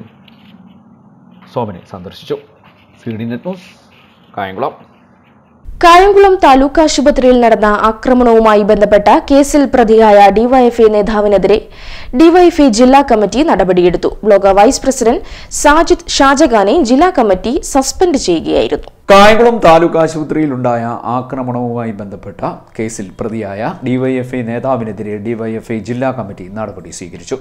സോമനെ സന്ദർശിച്ചു C D net news Kayamkulam Kayamkulam taluk ആശുപത്രിയിൽ നടന്ന ആക്രമണവുമായി ബന്ധപ്പെട്ട കേസിൽ പ്രതിയായ ഡിവൈഎഫ്ഐ നേതാവിനെതിരെ ഡിവൈഎഫ്ഐ ജില്ലാ കമ്മിറ്റി നടപടിയെടുത്തു ബ്ലോക്ക് വൈസ് പ്രസിഡന്റ് സാജിദ് ഷാജഖാനെ ജില്ലാ കമ്മിറ്റി സസ്പെൻഡ് ചെയ്യുകയായിരുന്നു കായംകുളം താലൂക്ക് ആശുപത്രിയിലുണ്ടായ ആക്രമണവുമായി ബന്ധപ്പെട്ട കേസിൽ പ്രതിയായ ഡിവൈഎഫ്ഐ നേതാവിനെതിരെ ഡിവൈഎഫ്ഐ ജില്ലാ കമ്മിറ്റി നടപടി സ്വീകരിച്ചു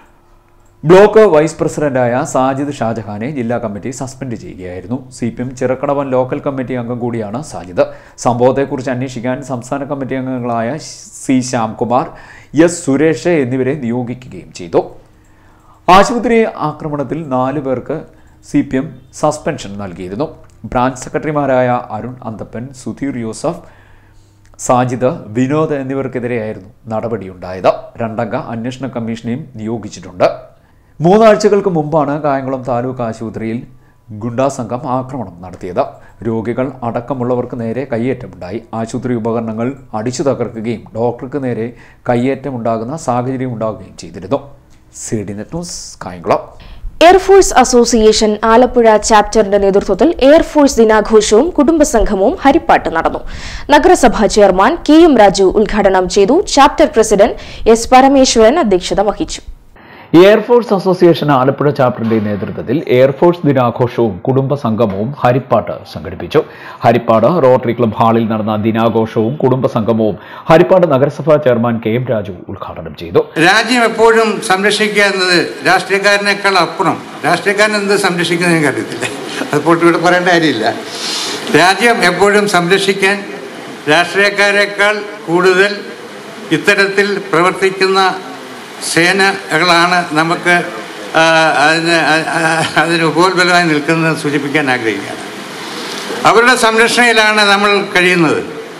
ബ്ലോക്ക് വൈസ് പ്രസിഡന്റായ സാജിദ് ഷാജഹാനെ ജില്ലാ കമ്മിറ്റി സസ്പെൻഡ് ചെയ്യുകയായിരുന്നു C P M Chirakkadavam local committee അംഗം കൂടിയാണ് സാജിദ് സംഭവത്തെക്കുറിച്ച് അന്വേഷിക്കാൻ സംസ്ഥാന കമ്മിറ്റി അംഗങ്ങളായ സി ശ്യാംകുമാർ എസ് സുരേഷ് എന്നിവരെ നിയോഗിക്കുകയും ചെയ്തു ആശുപത്രി ആക്രമണത്തിൽ നാല് പേർക്ക് സി പി എം സസ്പെൻഷൻ നൽകിയിരുന്നു ബ്രാഞ്ച് സെക്രട്ടറിമാരായ അരുൺ അന്തപ്പൻ സുധീർ യൂസഫ് സാജിദ് വിനോദ് എന്നിവർക്കെതിരെയായിരുന്നു നടപടിയുണ്ടായത് രണ്ടംഗ അന്വേഷണ കമ്മീഷനെയും നിയോഗിച്ചിട്ടുണ്ട് മൂന്നാഴ്ചകൾക്ക് മുമ്പാണ് കായംകുളം താലൂക്ക് ആശുപത്രിയിൽ ഗുണ്ടാ സംഘം ആക്രമണം നടത്തിയത് രോഗികൾ അടക്കമുള്ളവർക്ക് നേരെ കയ്യേറ്റമുണ്ടായി ആശുപത്രി ഉപകരണങ്ങൾ അടിച്ചു തകർക്കുകയും ഡോക്ടർക്ക് നേരെ കയ്യേറ്റമുണ്ടാകുന്ന സാഹചര്യം ഉണ്ടാകുകയും ചെയ്തിരുന്നു C D net news Kayamkulam air force association Alappuzha ചാപ്റ്ററിന്റെ നേതൃത്വത്തിൽ എയർഫോഴ്സ് ദിനാഘോഷവും കുടുംബസംഗമവും ഹരിപ്പാട്ട് നടന്നു നഗരസഭാ ചെയർമാൻ കെ എം രാജു ഉദ്ഘാടനം ചെയ്തു ചാപ്റ്റർ പ്രസിഡന്റ് എസ് പരമേശ്വരൻ അധ്യക്ഷത വഹിച്ചു എയർഫോഴ്സ് അസോസിയേഷൻ ആലപ്പുഴ ചാപ്റ്ററിന്റെ നേതൃത്വത്തിൽ എയർഫോഴ്സ് ദിനാഘോഷവും കുടുംബ സംഗമവും ഹരിപ്പാട്ട് സംഘടിപ്പിച്ചു ഹരിപ്പാട് റോട്ടറി ക്ലബ് ഹാളിൽ നടന്ന ദിനാഘോഷവും കുടുംബ സംഗമവും ഹരിപ്പാട് നഗരസഭാ ചെയർമാൻ കെ എം രാജു ഉദ്ഘാടനം ചെയ്തു രാജ്യം എപ്പോഴും സംരക്ഷിക്കുക എന്നത് രാഷ്ട്രീയക്കാരനേക്കാൾ അപ്പുറം രാഷ്ട്രീയക്കാരൻ എന്ത് സംരക്ഷിക്കുന്നത് എനിക്ക് അറിയത്തില്ല അതിപ്പോൾ ഇവിടെ പറയേണ്ട കാര്യമില്ല രാജ്യം എപ്പോഴും സംരക്ഷിക്കാൻ രാഷ്ട്രീയക്കാരേക്കാൾ കൂടുതൽ ഇത്തരത്തിൽ പ്രവർത്തിക്കുന്ന സേനകളാണ് നമുക്ക് ആ, അതിന് ആ- ആ- അതിന് ഉപോത്ബലമായി നിൽക്കുന്നത് സൂചിപ്പിക്കാൻ ആഗ്രഹിക്കുകയാണ് അവരുടെ സംരക്ഷണയിലാണ് നമ്മൾ കഴിയുന്നത്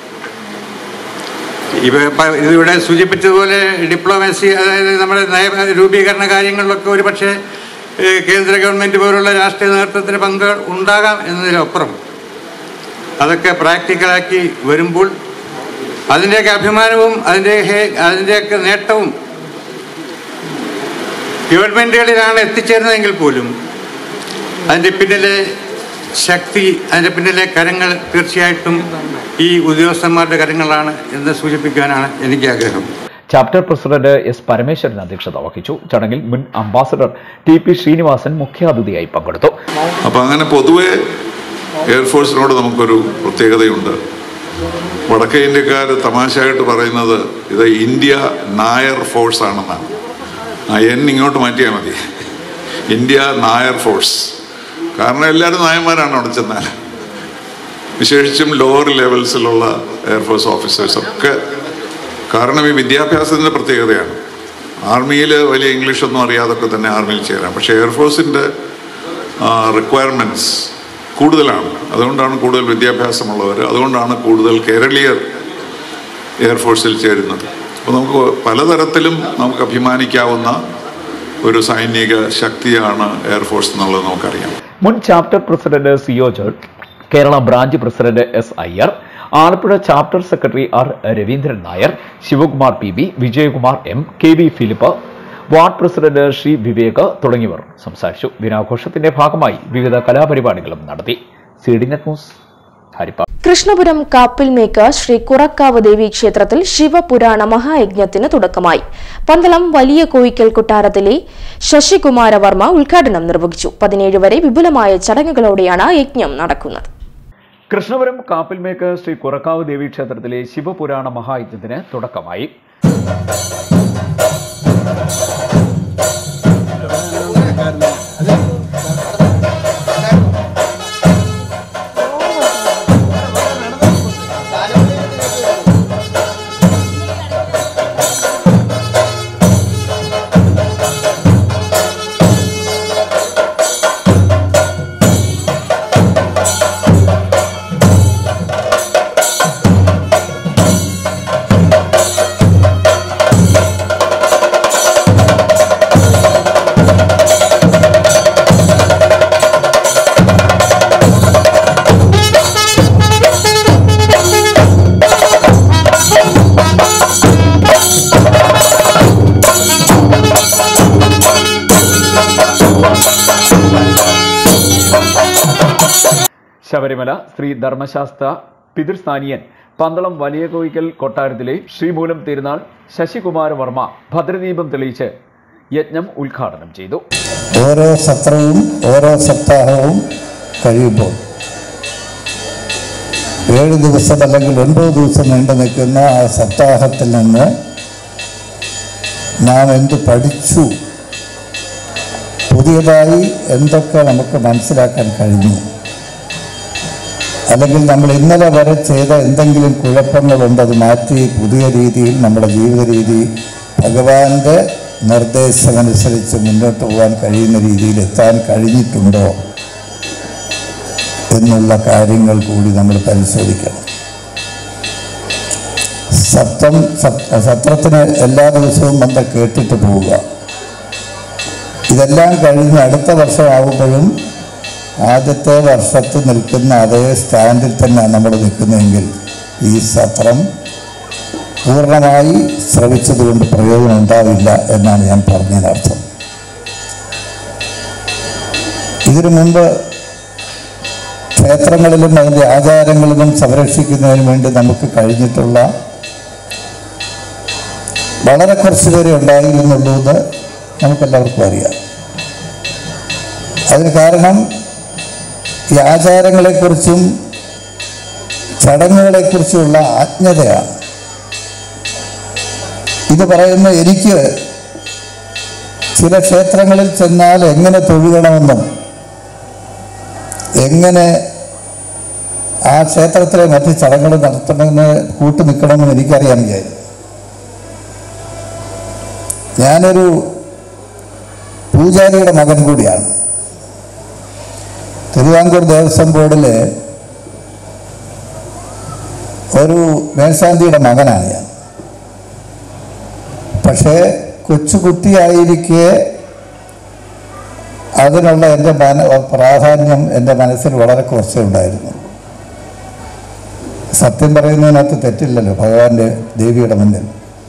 ഇവ പ- ഇതിവിടെ സൂചിപ്പിച്ചതുപോലെ ഡിപ്ലോമസി അതായത് നമ്മുടെ നയ രൂപീകരണ കാര്യങ്ങളിലൊക്കെ ഒരു പക്ഷേ ഏഹ്, കേന്ദ്ര ഗവൺമെൻറ് പോലുള്ള രാഷ്ട്രീയ നേതൃത്വത്തിന് പങ്ക് ഉണ്ടാകാം എന്നതിലപ്പുറം അതൊക്കെ പ്രാക്ടിക്കലാക്കി വരുമ്പോൾ അതിൻ്റെയൊക്കെ അഭിമാനവും അതിൻ്റെ ഹേ- അതിൻ്റെയൊക്കെ നേട്ടവും ഗവൺമെൻറ്റുകളിലാണ് എത്തിച്ചേരുന്നതെങ്കിൽ പോലും അതിൻ്റെ പിന്നിലെ ശക്തി അതിൻ്റെ പിന്നിലെ കരങ്ങൾ തീർച്ചയായിട്ടും ഈ ഉദ്യോഗസ്ഥന്മാരുടെ കരങ്ങളാണ് എന്ന് സൂചിപ്പിക്കാനാണ് എനിക്ക് ആഗ്രഹം ചാപ്റ്റർ പ്രസിഡന്റ് എസ് പരമേശ്വരൻ അധ്യക്ഷത വഹിച്ചു ചടങ്ങിൽ മുൻ അംബാസഡർ ടി പി ശ്രീനിവാസൻ മുഖ്യാതിഥിയായി പങ്കെടുത്തു അപ്പം അങ്ങനെ പൊതുവെ എയർഫോഴ്സിനോട് നമുക്കൊരു പ്രത്യേകതയുണ്ട് വടക്കേ ഇന്ത്യക്കാർ തമാശയായിട്ട് പറയുന്നത് ഇത് ഇന്ത്യ നായർ ഫോഴ്സ് ആണെന്നാണ് ആ എൻ ഇങ്ങോട്ട് മാറ്റിയാൽ മതി ഇന്ത്യ നായർ ഫോഴ്സ് കാരണം എല്ലാവരും നായന്മാരാണ് അവിടെ ചെന്നാൽ വിശേഷിച്ചും ലോവർ ലെവൽസിലുള്ള എയർഫോഴ്സ് ഓഫീസേഴ്സ് ഒക്കെ കാരണം ഈ വിദ്യാഭ്യാസത്തിൻ്റെ പ്രത്യേകതയാണ് ആർമിയിൽ വലിയ ഇംഗ്ലീഷൊന്നും അറിയാതൊക്കെ തന്നെ ആർമിയിൽ ചേരാം പക്ഷേ എയർഫോഴ്സിൻ്റെ റിക്വയർമെൻറ്റ്സ് കൂടുതലാണ് അതുകൊണ്ടാണ് കൂടുതൽ വിദ്യാഭ്യാസമുള്ളവർ അതുകൊണ്ടാണ് കൂടുതൽ കേരളീയർ എയർഫോഴ്സിൽ ചേരുന്നത് അപ്പോൾ നമുക്ക് പലതരത്തിലും നമുക്ക് അഭിമാനിക്കാവുന്ന ഒരു സൈനിക ശക്തിയാണ് എയർഫോഴ്സ് എന്നുള്ളത് നമുക്കറിയാം മുൻ chapter president CO George Kerala branch president S Iyer Alappuzha chapter secretary R Raveendran Nair Sivakumar P B Vijayakumar M K V Philip ward president Sree Vivek തുടങ്ങിയവർ സംസാരിച്ചു ദിനാഘോഷത്തിന്റെ ഭാഗമായി വിവിധ കലാപരിപാടികളും നടത്തി C D net news Haripad Krishnapuram Kappilmekku Sree Kurakkavu Devi ക്ഷേത്രത്തിൽ ശിവപുരാണ മഹായജ്ഞത്തിന് തുടക്കമായി പന്തളം വലിയ കോയിക്കൽ കൊട്ടാരത്തിലെ ശശികുമാരവർമ്മ ഉദ്ഘാടനം നിർവഹിച്ചു പതിനേഴ് വരെ വിപുലമായ ചടങ്ങുകളോടെയാണ് യജ്ഞം നടക്കുന്നത് കൃഷ്ണപുരം കാപ്പിൽമേക്ക് ശ്രീ കുറക്കാവ് ദേവി ക്ഷേത്രത്തിലെ ശിവപുരാണ മഹായജ്ഞത്തിന് തുടക്കമായി ശബരിമല ശ്രീ ധർമ്മശാസ്ത്ര പിതൃസ്ഥാനീയൻ പന്തളം വലിയ കോയിക്കൽ കൊട്ടാരത്തിലെ ശ്രീമൂലം തിരുനാൾ ശശികുമാര വർമ്മ ഭദ്രദീപം തെളിയിച്ച് യജ്ഞം ഉദ്ഘാടനം ചെയ്തു ഓരോ സത്രവും ഓരോ സപ്താഹവും കഴിയുമ്പോൾ ഏഴ് ദിവസം അല്ലെങ്കിൽ ഒൻപത് ദിവസം നീണ്ടു നിൽക്കുന്ന ആ സപ്താഹത്തിൽ നിന്ന് നാം എന്ത് പഠിച്ചു പുതിയതായി എന്തൊക്കെ നമുക്ക് മനസ്സിലാക്കാൻ കഴിഞ്ഞു അല്ലെങ്കിൽ നമ്മൾ ഇന്നലെ വരെ ചെയ്ത എന്തെങ്കിലും കുഴപ്പങ്ങളുണ്ട് അത് മാറ്റി പുതിയ രീതിയിൽ നമ്മുടെ ജീവിത രീതി ഭഗവാന്റെ നിർദ്ദേശമനുസരിച്ച് മുന്നോട്ട് പോകാൻ കഴിയുന്ന രീതിയിൽ എത്താൻ കഴിഞ്ഞിട്ടുണ്ടോ എന്നുള്ള കാര്യങ്ങൾ കൂടി നമ്മൾ പരിശോധിക്കണം സത്യം സത്- സത്രത്തിന് എല്ലാ ദിവസവും വന്ന് കേട്ടിട്ട് പോവുക ഇതെല്ലാം കഴിഞ്ഞ് അടുത്ത വർഷമാകുമ്പോഴും ആദ്യത്തെ വർഷത്തിൽ നിൽക്കുന്ന അതേ സ്റ്റാൻഡിൽ തന്നെ നമ്മൾ നിൽക്കുന്നതെങ്കിൽ ഈ സത്രം പൂർണ്ണമായി ശ്രവിച്ചതുകൊണ്ട് പ്രയോജനം ഉണ്ടാവില്ല എന്നാണ് ഞാൻ പറഞ്ഞതിനർത്ഥം ഇതിനു മുമ്പ് ക്ഷേത്രങ്ങളിലും അതിൻ്റെ ആചാരങ്ങളിലും സംരക്ഷിക്കുന്നതിന് വേണ്ടി നമുക്ക് കഴിഞ്ഞിട്ടുള്ള വളരെ കുറച്ച് പേരെ ഉണ്ടായിരുന്നുള്ളൂ എന്ന് നമുക്കെല്ലാവർക്കും അറിയാം അതിന് കാരണം ഈ ആചാരങ്ങളെക്കുറിച്ചും ചടങ്ങുകളെക്കുറിച്ചുമുള്ള അജ്ഞതയാണ് ഇത് പറയുന്ന എനിക്ക് ചില ക്ഷേത്രങ്ങളിൽ ചെന്നാൽ എങ്ങനെ തൊഴുകണമെന്നും എങ്ങനെ ആ ക്ഷേത്രത്തിലെ മറ്റ് ചടങ്ങുകൾ നടത്തണമെന്ന് കൂട്ടു നിൽക്കണമെന്ന് എനിക്കറിയാൻ കഴിയും ഞാനൊരു പൂജാരിയുടെ മകൻ കൂടിയാണ് തിരുവാങ്കൂർ ദേവസ്വം ബോർഡിലെ ഒരു മേൽശാന്തിയുടെ മകനാണ് ഞാൻ പക്ഷേ കൊച്ചുകുട്ടിയായിരിക്കെ അതിനുള്ള എൻ്റെ മന പ്രാധാന്യം എൻ്റെ മനസ്സിൽ വളരെ കുറച്ചേ ഉണ്ടായിരുന്നു സത്യം പറയുന്നതിനകത്ത് തെറ്റില്ലല്ലോ ഭഗവാന്റെ ദേവിയുടെ മുന്നിൽ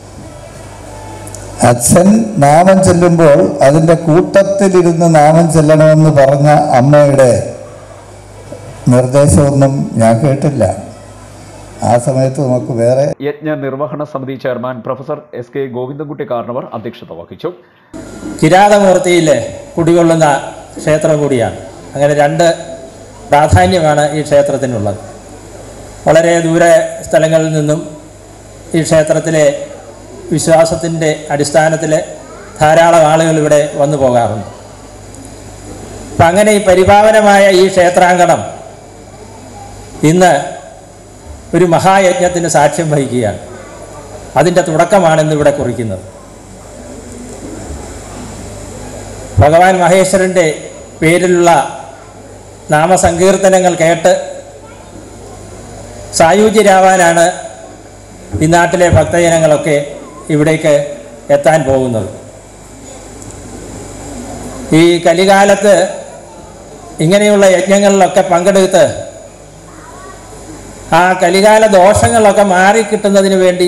അച്ഛൻ നാമം ചെല്ലുമ്പോൾ അതിൻ്റെ കൂട്ടത്തിലിരുന്ന് നാമം ചെല്ലണമെന്ന് പറഞ്ഞ അമ്മയുടെ നിർദ്ദേശമൊന്നും ഞാൻ കേട്ടില്ല ആ സമയത്ത് നമുക്ക് വേറെ യജ്ഞ നിർവഹണ സമിതി chairman professor S K Govindankutty Karnavar അധ്യക്ഷത വഹിച്ചു കിരാതമൂർത്തിയിൽ കുടികൊള്ളുന്ന ക്ഷേത്രം കൂടിയാണ് അങ്ങനെ രണ്ട് പ്രാധാന്യമാണ് ഈ ക്ഷേത്രത്തിനുള്ളത് വളരെ ദൂര സ്ഥലങ്ങളിൽ നിന്നും ഈ ക്ഷേത്രത്തിലെ വിശ്വാസത്തിൻ്റെ അടിസ്ഥാനത്തിൽ ധാരാളം ആളുകൾ ഇവിടെ വന്നു പോകാറുണ്ട് അപ്പം അങ്ങനെ ഈ പരിപാവനമായ ഈ ക്ഷേത്രാങ്കണം ഇന്ന് ഒരു മഹായജ്ഞത്തിന് സാക്ഷ്യം വഹിക്കുകയാണ് അതിൻ്റെ തുടക്കമാണ് ഇന്നിവിടെ കുറിക്കുന്നത് ഭഗവാൻ മഹേശ്വരൻ്റെ പേരിലുള്ള നാമസങ്കീർത്തനങ്ങൾ കേട്ട് സായുജ്യരാവാനാണ് ഈ നാട്ടിലെ ഭക്തജനങ്ങളൊക്കെ ഇവിടേക്ക് എത്താൻ പോകുന്നത് ഈ കലികാലത്ത് ഇങ്ങനെയുള്ള യജ്ഞങ്ങളിലൊക്കെ പങ്കെടുത്ത് ആ കലികാല ദോഷങ്ങളൊക്കെ മാറിക്കിട്ടുന്നതിന് വേണ്ടി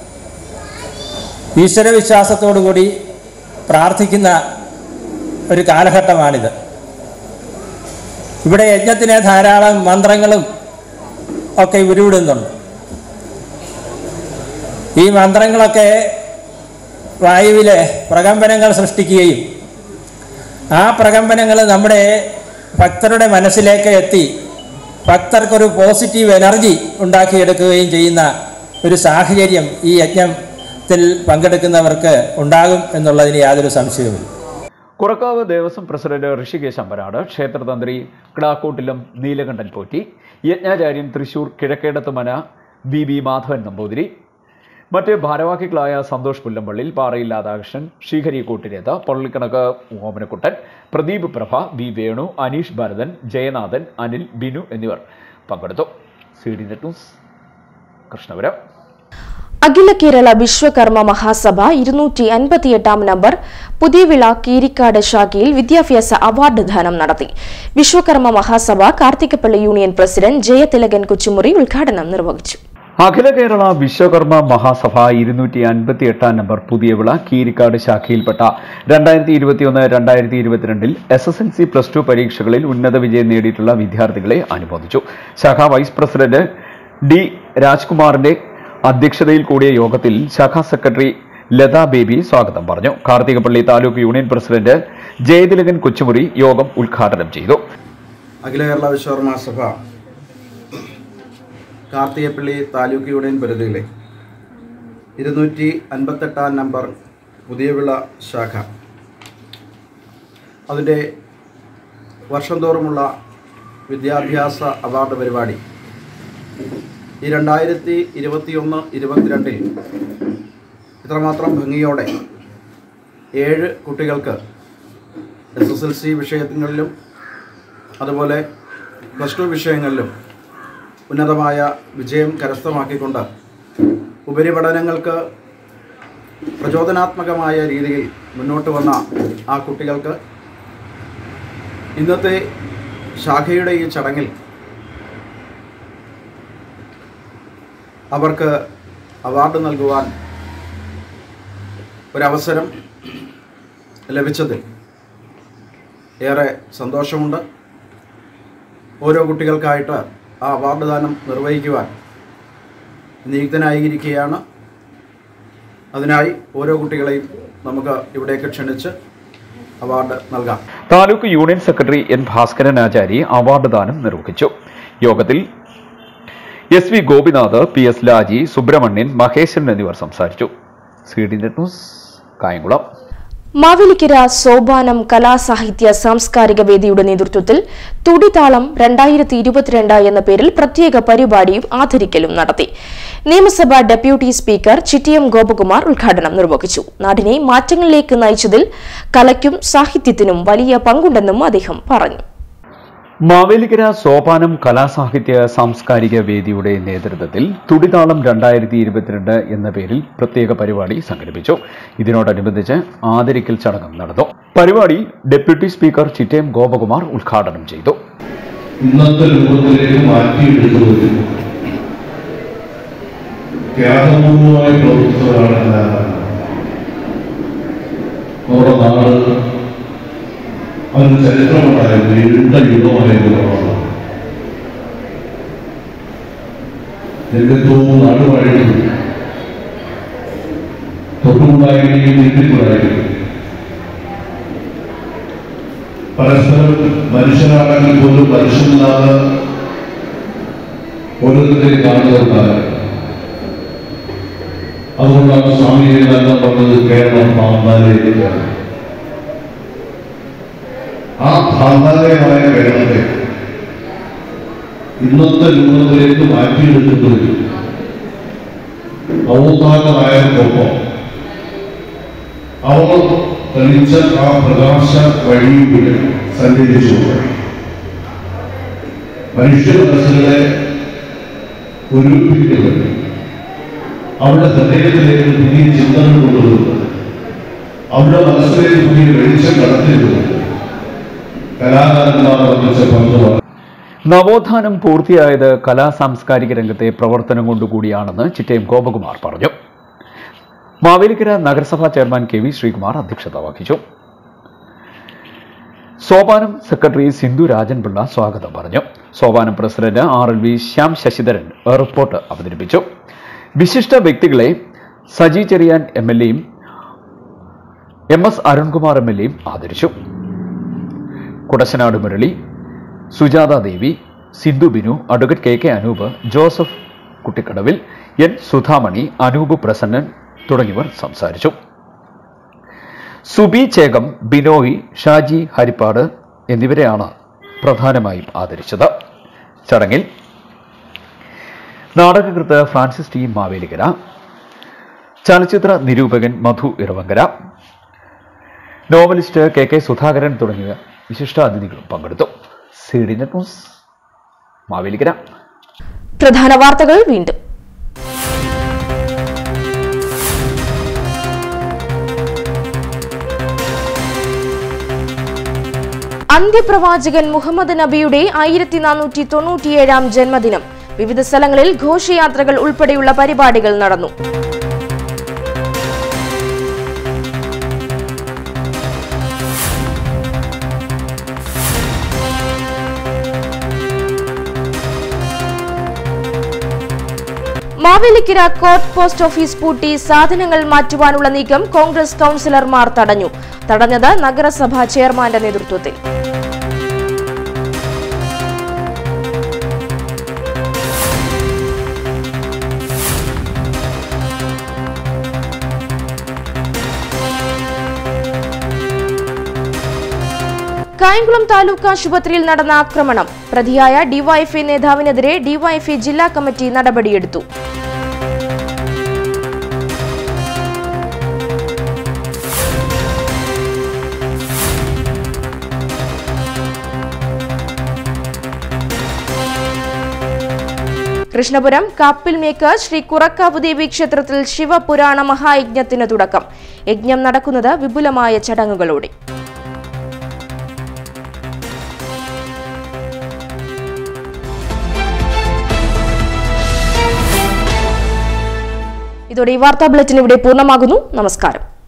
ഈശ്വരവിശ്വാസത്തോടുകൂടി പ്രാർത്ഥിക്കുന്ന ഒരു കാലഘട്ടമാണിത് ഇവിടെ യജ്ഞത്തിന് ധാരാളം മന്ത്രങ്ങളും ഒക്കെ ഉരുവിടുന്നുണ്ട് ഈ മന്ത്രങ്ങളൊക്കെ വായുവിലെ പ്രകമ്പനങ്ങൾ സൃഷ്ടിക്കുകയും ആ പ്രകമ്പനങ്ങൾ നമ്മുടെ ഭക്തരുടെ മനസ്സിലേക്ക് എത്തി ഭക്തർക്കൊരു പോസിറ്റീവ് എനർജി ഉണ്ടാക്കിയെടുക്കുകയും ചെയ്യുന്ന ഒരു സാഹചര്യം ഈ യജ്ഞത്തിൽ പങ്കെടുക്കുന്നവർക്ക് ഉണ്ടാകും എന്നുള്ളതിന് യാതൊരു സംശയവുമില്ല കുറക്കാവ് ദേവസ്വം പ്രസിഡന്റ് ഋഷികേശ് അമ്പനാട് ക്ഷേത്രതന്ത്രി കിടാക്കൂട്ടിലും നീലകണ്ഠൻ പോറ്റി യജ്ഞാചാര്യൻ തൃശൂർ കിഴക്കേടത്ത് മന ബി ബി മാധവൻ നമ്പൂതിരി മറ്റ് ഭാരവാഹികളായ സന്തോഷ് പുല്ലമ്പള്ളിൽ പാറയിൽ രാധാകൃഷ്ണൻ ശ്രീഹരി കൂട്ടിരേത്ത് പള്ളിക്കണക്ക് ഓമനക്കുട്ടൻ പ്രദീപ് പ്രഭ വി വേണു അനീഷ് ഭരതൻ ജയനാഥൻ അനിൽ ബിനു എന്നിവർ പങ്കെടുത്തു C D net news Krishnapuram Akhila Kerala Vishwakarma Mahasabha ഇരുന്നൂറ്റി അൻപത്തിയെട്ടാം നമ്പർ പുതിയവിള കീരിക്കാട് ശാഖയിൽ വിദ്യാഭ്യാസ അവാർഡ് ദാനം നടത്തി വിശ്വകർമ്മ മഹാസഭ കാർത്തികപ്പള്ളി യൂണിയൻ പ്രസിഡന്റ് ജയതിലകൻ കൊച്ചുമുറി ഉദ്ഘാടനം നിർവഹിച്ചു അഖില കേരള വിശ്വകർമ്മ മഹാസഭ ഇരുന്നൂറ്റി അൻപത്തി എട്ടാം നമ്പർ പുതിയവിള കീരിക്കാട് ശാഖയിൽപ്പെട്ട രണ്ടായിരത്തി ഇരുപത്തിയൊന്ന് രണ്ടായിരത്തി ഇരുപത്തിരണ്ടിൽ S S L C plus two പരീക്ഷകളിൽ ഉന്നത വിജയം നേടിയിട്ടുള്ള വിദ്യാർത്ഥികളെ അനുമോദിച്ചു ശാഖ വൈസ് പ്രസിഡന്റ് ഡി രാജ്കുമാറിന്റെ അധ്യക്ഷതയിൽ കൂടിയ യോഗത്തിൽ ശാഖാ സെക്രട്ടറി ലതാ ബേബി സ്വാഗതം പറഞ്ഞു കാർത്തികപ്പള്ളി താലൂക്ക് യൂണിയൻ പ്രസിഡന്റ് ജയതിലകൻ കൊച്ചുമുറി യോഗം ഉദ്ഘാടനം ചെയ്തു അഖില കേരള വിശ്വകർമ്മ സഭ കാർത്തികപ്പള്ളി താലൂക്ക് യൂണിയൻ പരിധിയിലെ ഇരുന്നൂറ്റി അൻപത്തെട്ടാം നമ്പർ പുതിയവിള ശാഖ അതിൻ്റെ വർഷം തോറുമുള്ള വിദ്യാഭ്യാസ അവാർഡ് പരിപാടി ഈ രണ്ടായിരത്തി ഇരുപത്തിയൊന്ന് ഇരുപത്തിരണ്ടിൽ ഇത്രമാത്രം ഭംഗിയോടെ ഏഴ് കുട്ടികൾക്ക് എസ് എസ് എൽ സി വിഷയങ്ങളിലും അതുപോലെ പ്ലസ് ടു വിഷയങ്ങളിലും ഉന്നതമായ വിജയം കരസ്ഥമാക്കിക്കൊണ്ട് ഉപരിപഠനങ്ങൾക്ക് പ്രചോദനാത്മകമായ രീതിയിൽ മുന്നോട്ട് വന്ന ആ കുട്ടികൾക്ക് ഇന്നത്തെ ശാഖയുടെ ഈ ചടങ്ങിൽ അവർക്ക് അവാർഡ് നൽകുവാൻ ഒരവസരം ലഭിച്ചതിൽ ഏറെ സന്തോഷമുണ്ട് ഓരോ കുട്ടികൾക്കായിട്ട് ആ അവാർഡ് ദാനം നിർവഹിക്കുവാൻ നിയുക്തനായിരിക്കുകയാണ് അതിനായി ഓരോ കുട്ടികളെയും നമുക്ക് ഇവിടേക്ക് ക്ഷണിച്ച് അവാർഡ് നൽകാം taluk union secretary N Bhaskaran Achari award ദാനം നിർവഹിച്ചു യോഗത്തിൽ S V Gopinath P S Laji Subrahmanyan Maheshan എന്നിവർ സംസാരിച്ചു C D net news Kayamkulam Mavelikkara Sopanam കലാസാഹിത്യ സാംസ്കാരിക വേദിയുടെ നേതൃത്വത്തിൽ തുടിതാളം രണ്ടായിരത്തി ഇരുപത്തിരണ്ട് എന്ന പേരിൽ പ്രത്യേക പരിപാടിയും ആദരിക്കലും നടത്തി നിയമസഭാ ഡെപ്യൂട്ടി സ്പീക്കർ ചിറ്റിയം ഗോപകുമാർ ഉദ്ഘാടനം നിർവഹിച്ചു നാടിനെ മാറ്റങ്ങളിലേക്ക് നയിച്ചതിൽ കലയ്ക്കും സാഹിത്യത്തിനും വലിയ പങ്കുണ്ടെന്നും അദ്ദേഹം പറഞ്ഞു മാവേലിക്കര സോപാനം കലാസാഹിത്യ സാംസ്കാരിക വേദിയുടെ നേതൃത്വത്തിൽ തുടിതാളം രണ്ടായിരത്തി ഇരുപത്തിരണ്ട് എന്ന പേരിൽ പ്രത്യേക പരിപാടി സംഘടിപ്പിച്ചു ഇതിനോടനുബന്ധിച്ച് ആദരിക്കൽ ചടങ്ങും നടന്നു പരിപാടി ഡെപ്യൂട്ടി സ്പീക്കർ ചിറ്റയം ഗോപകുമാർ ഉദ്ഘാടനം ചെയ്തു ഇന്നത്തെ രൂപത്തിലേക്ക് മാറ്റിയെടുത്തത് ത്യാഗപൂർവമായി പ്രവർത്തിച്ചവരാണ് എല്ലാവരും നമ്മുടെ നാട് അതിന് ചരിത്രമുണ്ടായിരുന്നു ഇരുണ്ട യുഗമായിരുന്നു നമ്മുടെ നാട് രംഗത്വവും നാടുവാഴിക്കും തൊട്ടുമുണ്ടായിരിക്കും തിരിച്ചുണ്ടായിരിക്കും പരസ്പരം മനുഷ്യരാണെങ്കിൽ പോലും മനുഷ്യനില്ലാതെ ഓരോരുത്തരെയും കാണുന്നുണ്ടായിരുന്നു അതുകൊണ്ടാണ് സ്വാമി വിവേകാനന്ദ പറഞ്ഞത് കേരളം ഭാന്താലയിലേക്കാണ് ആ ഭാന്താലയമായ കേരളത്തെ ഇന്നത്തെ രൂപത്തിലേക്ക് മാറ്റിയെടുക്കുന്നത് നവോത്ഥാനമായതിനൊപ്പം അവർ തെളിച്ച ആ പ്രകാശ വഴിയിലൂടെ സഞ്ചരിച്ചു മനുഷ്യ മനസ്സുകളെ ഒരുമിപ്പിക്കുന്നത് അവരുടെ ഹൃദയത്തിലേക്ക് പുതിയ ചിന്തകൾ കൊണ്ടുവരുന്നത് അവരുടെ മനസ്സിലേക്ക് പുതിയ വെളിച്ചം കടത്തിരുന്നത് കലാകാരന്മാർ നിർമ്മിച്ച പങ്കുമാണ് നവോത്ഥാനം പൂർത്തിയായത് കലാ സാംസ്കാരിക രംഗത്തെ പ്രവർത്തനം കൊണ്ടുകൂടിയാണെന്ന് ചിറ്റയം ഗോപകുമാർ പറഞ്ഞു മാവേലിക്കര നഗരസഭാ ചെയർമാൻ കെ വി ശ്രീകുമാർ അധ്യക്ഷത വഹിച്ചു സോപാനം സെക്രട്ടറി സിന്ധു രാജൻപിള്ള സ്വാഗതം പറഞ്ഞു Sopanam president R L V Shyam Sasidharan report അവതരിപ്പിച്ചു വിശിഷ്ട വ്യക്തികളെ സജി ചെറിയാൻ എം എൽ എയും M S Arunkumar M L എയും ആദരിച്ചു Kudassanad Murali Sujatha Devi Sindhu Binu advocate K K Anoop Joseph Kuttikkadavil N Sudhamani Anoop Prasannan തുടങ്ങിയവർ സംസാരിച്ചു സുബി ചേകം ബിനോയ് ഷാജി ഹരിപ്പാട് എന്നിവരെയാണ് പ്രധാനമായും ആദരിച്ചത് ചടങ്ങിൽ നാടകകൃത്ത് ഫ്രാൻസിസ് ടി മാവേലിക്കര ചലച്ചിത്ര നിരൂപകൻ Madhu Iravankara novelist K K Sudhakaran തുടങ്ങിയ വിശിഷ്ടാതിഥികളും പങ്കെടുത്തു C D net news Mavelikkara പ്രധാന വാർത്തകൾ വീണ്ടും അന്ത്യപ്രവാചകൻ മുഹമ്മദ് നബിയുടെ ആയിരത്തി നാനൂറ്റി തൊണ്ണൂറ്റിയേഴാം ജന്മദിനം വിവിധ സ്ഥലങ്ങളിൽ ഘോഷയാത്രകൾ ഉൾപ്പെടെയുള്ള പരിപാടികൾ നടന്നു മാവേലിക്കര കോർട്ട് പോസ്റ്റ് ഓഫീസ് പൂട്ടി സാധനങ്ങൾ മാറ്റുവാനുള്ള നീക്കം കോൺഗ്രസ് കൌൺസിലർമാർ തടഞ്ഞു തടഞ്ഞത് നഗരസഭാ ചെയർമാന്റെ നേതൃത്വത്തിൽ കായംകുളം താലൂക്ക് ആശുപത്രിയിൽ നടന്ന ആക്രമണം പ്രതിയായ ഡിവൈഎഫ്ഐ നേതാവിനെതിരെ ഡിവൈഎഫ്ഐ ജില്ലാ കമ്മിറ്റി നടപടിയെടുത്തു കൃഷ്ണപുരം കാപ്പിൽ മേക്ക് ശ്രീ കുറക്കാവ് ദേവി ക്ഷേത്രത്തിൽ ശിവപുരാണ മഹായജ്ഞത്തിന് തുടക്കം യജ്ഞം നടക്കുന്നത് വിപുലമായ ചടങ്ങുകളോടെ ഇതോടെ ഈ വാർത്താ ബുള്ളറ്റിൻ ഇവിടെ പൂർണ്ണമാകുന്നു നമസ്കാരം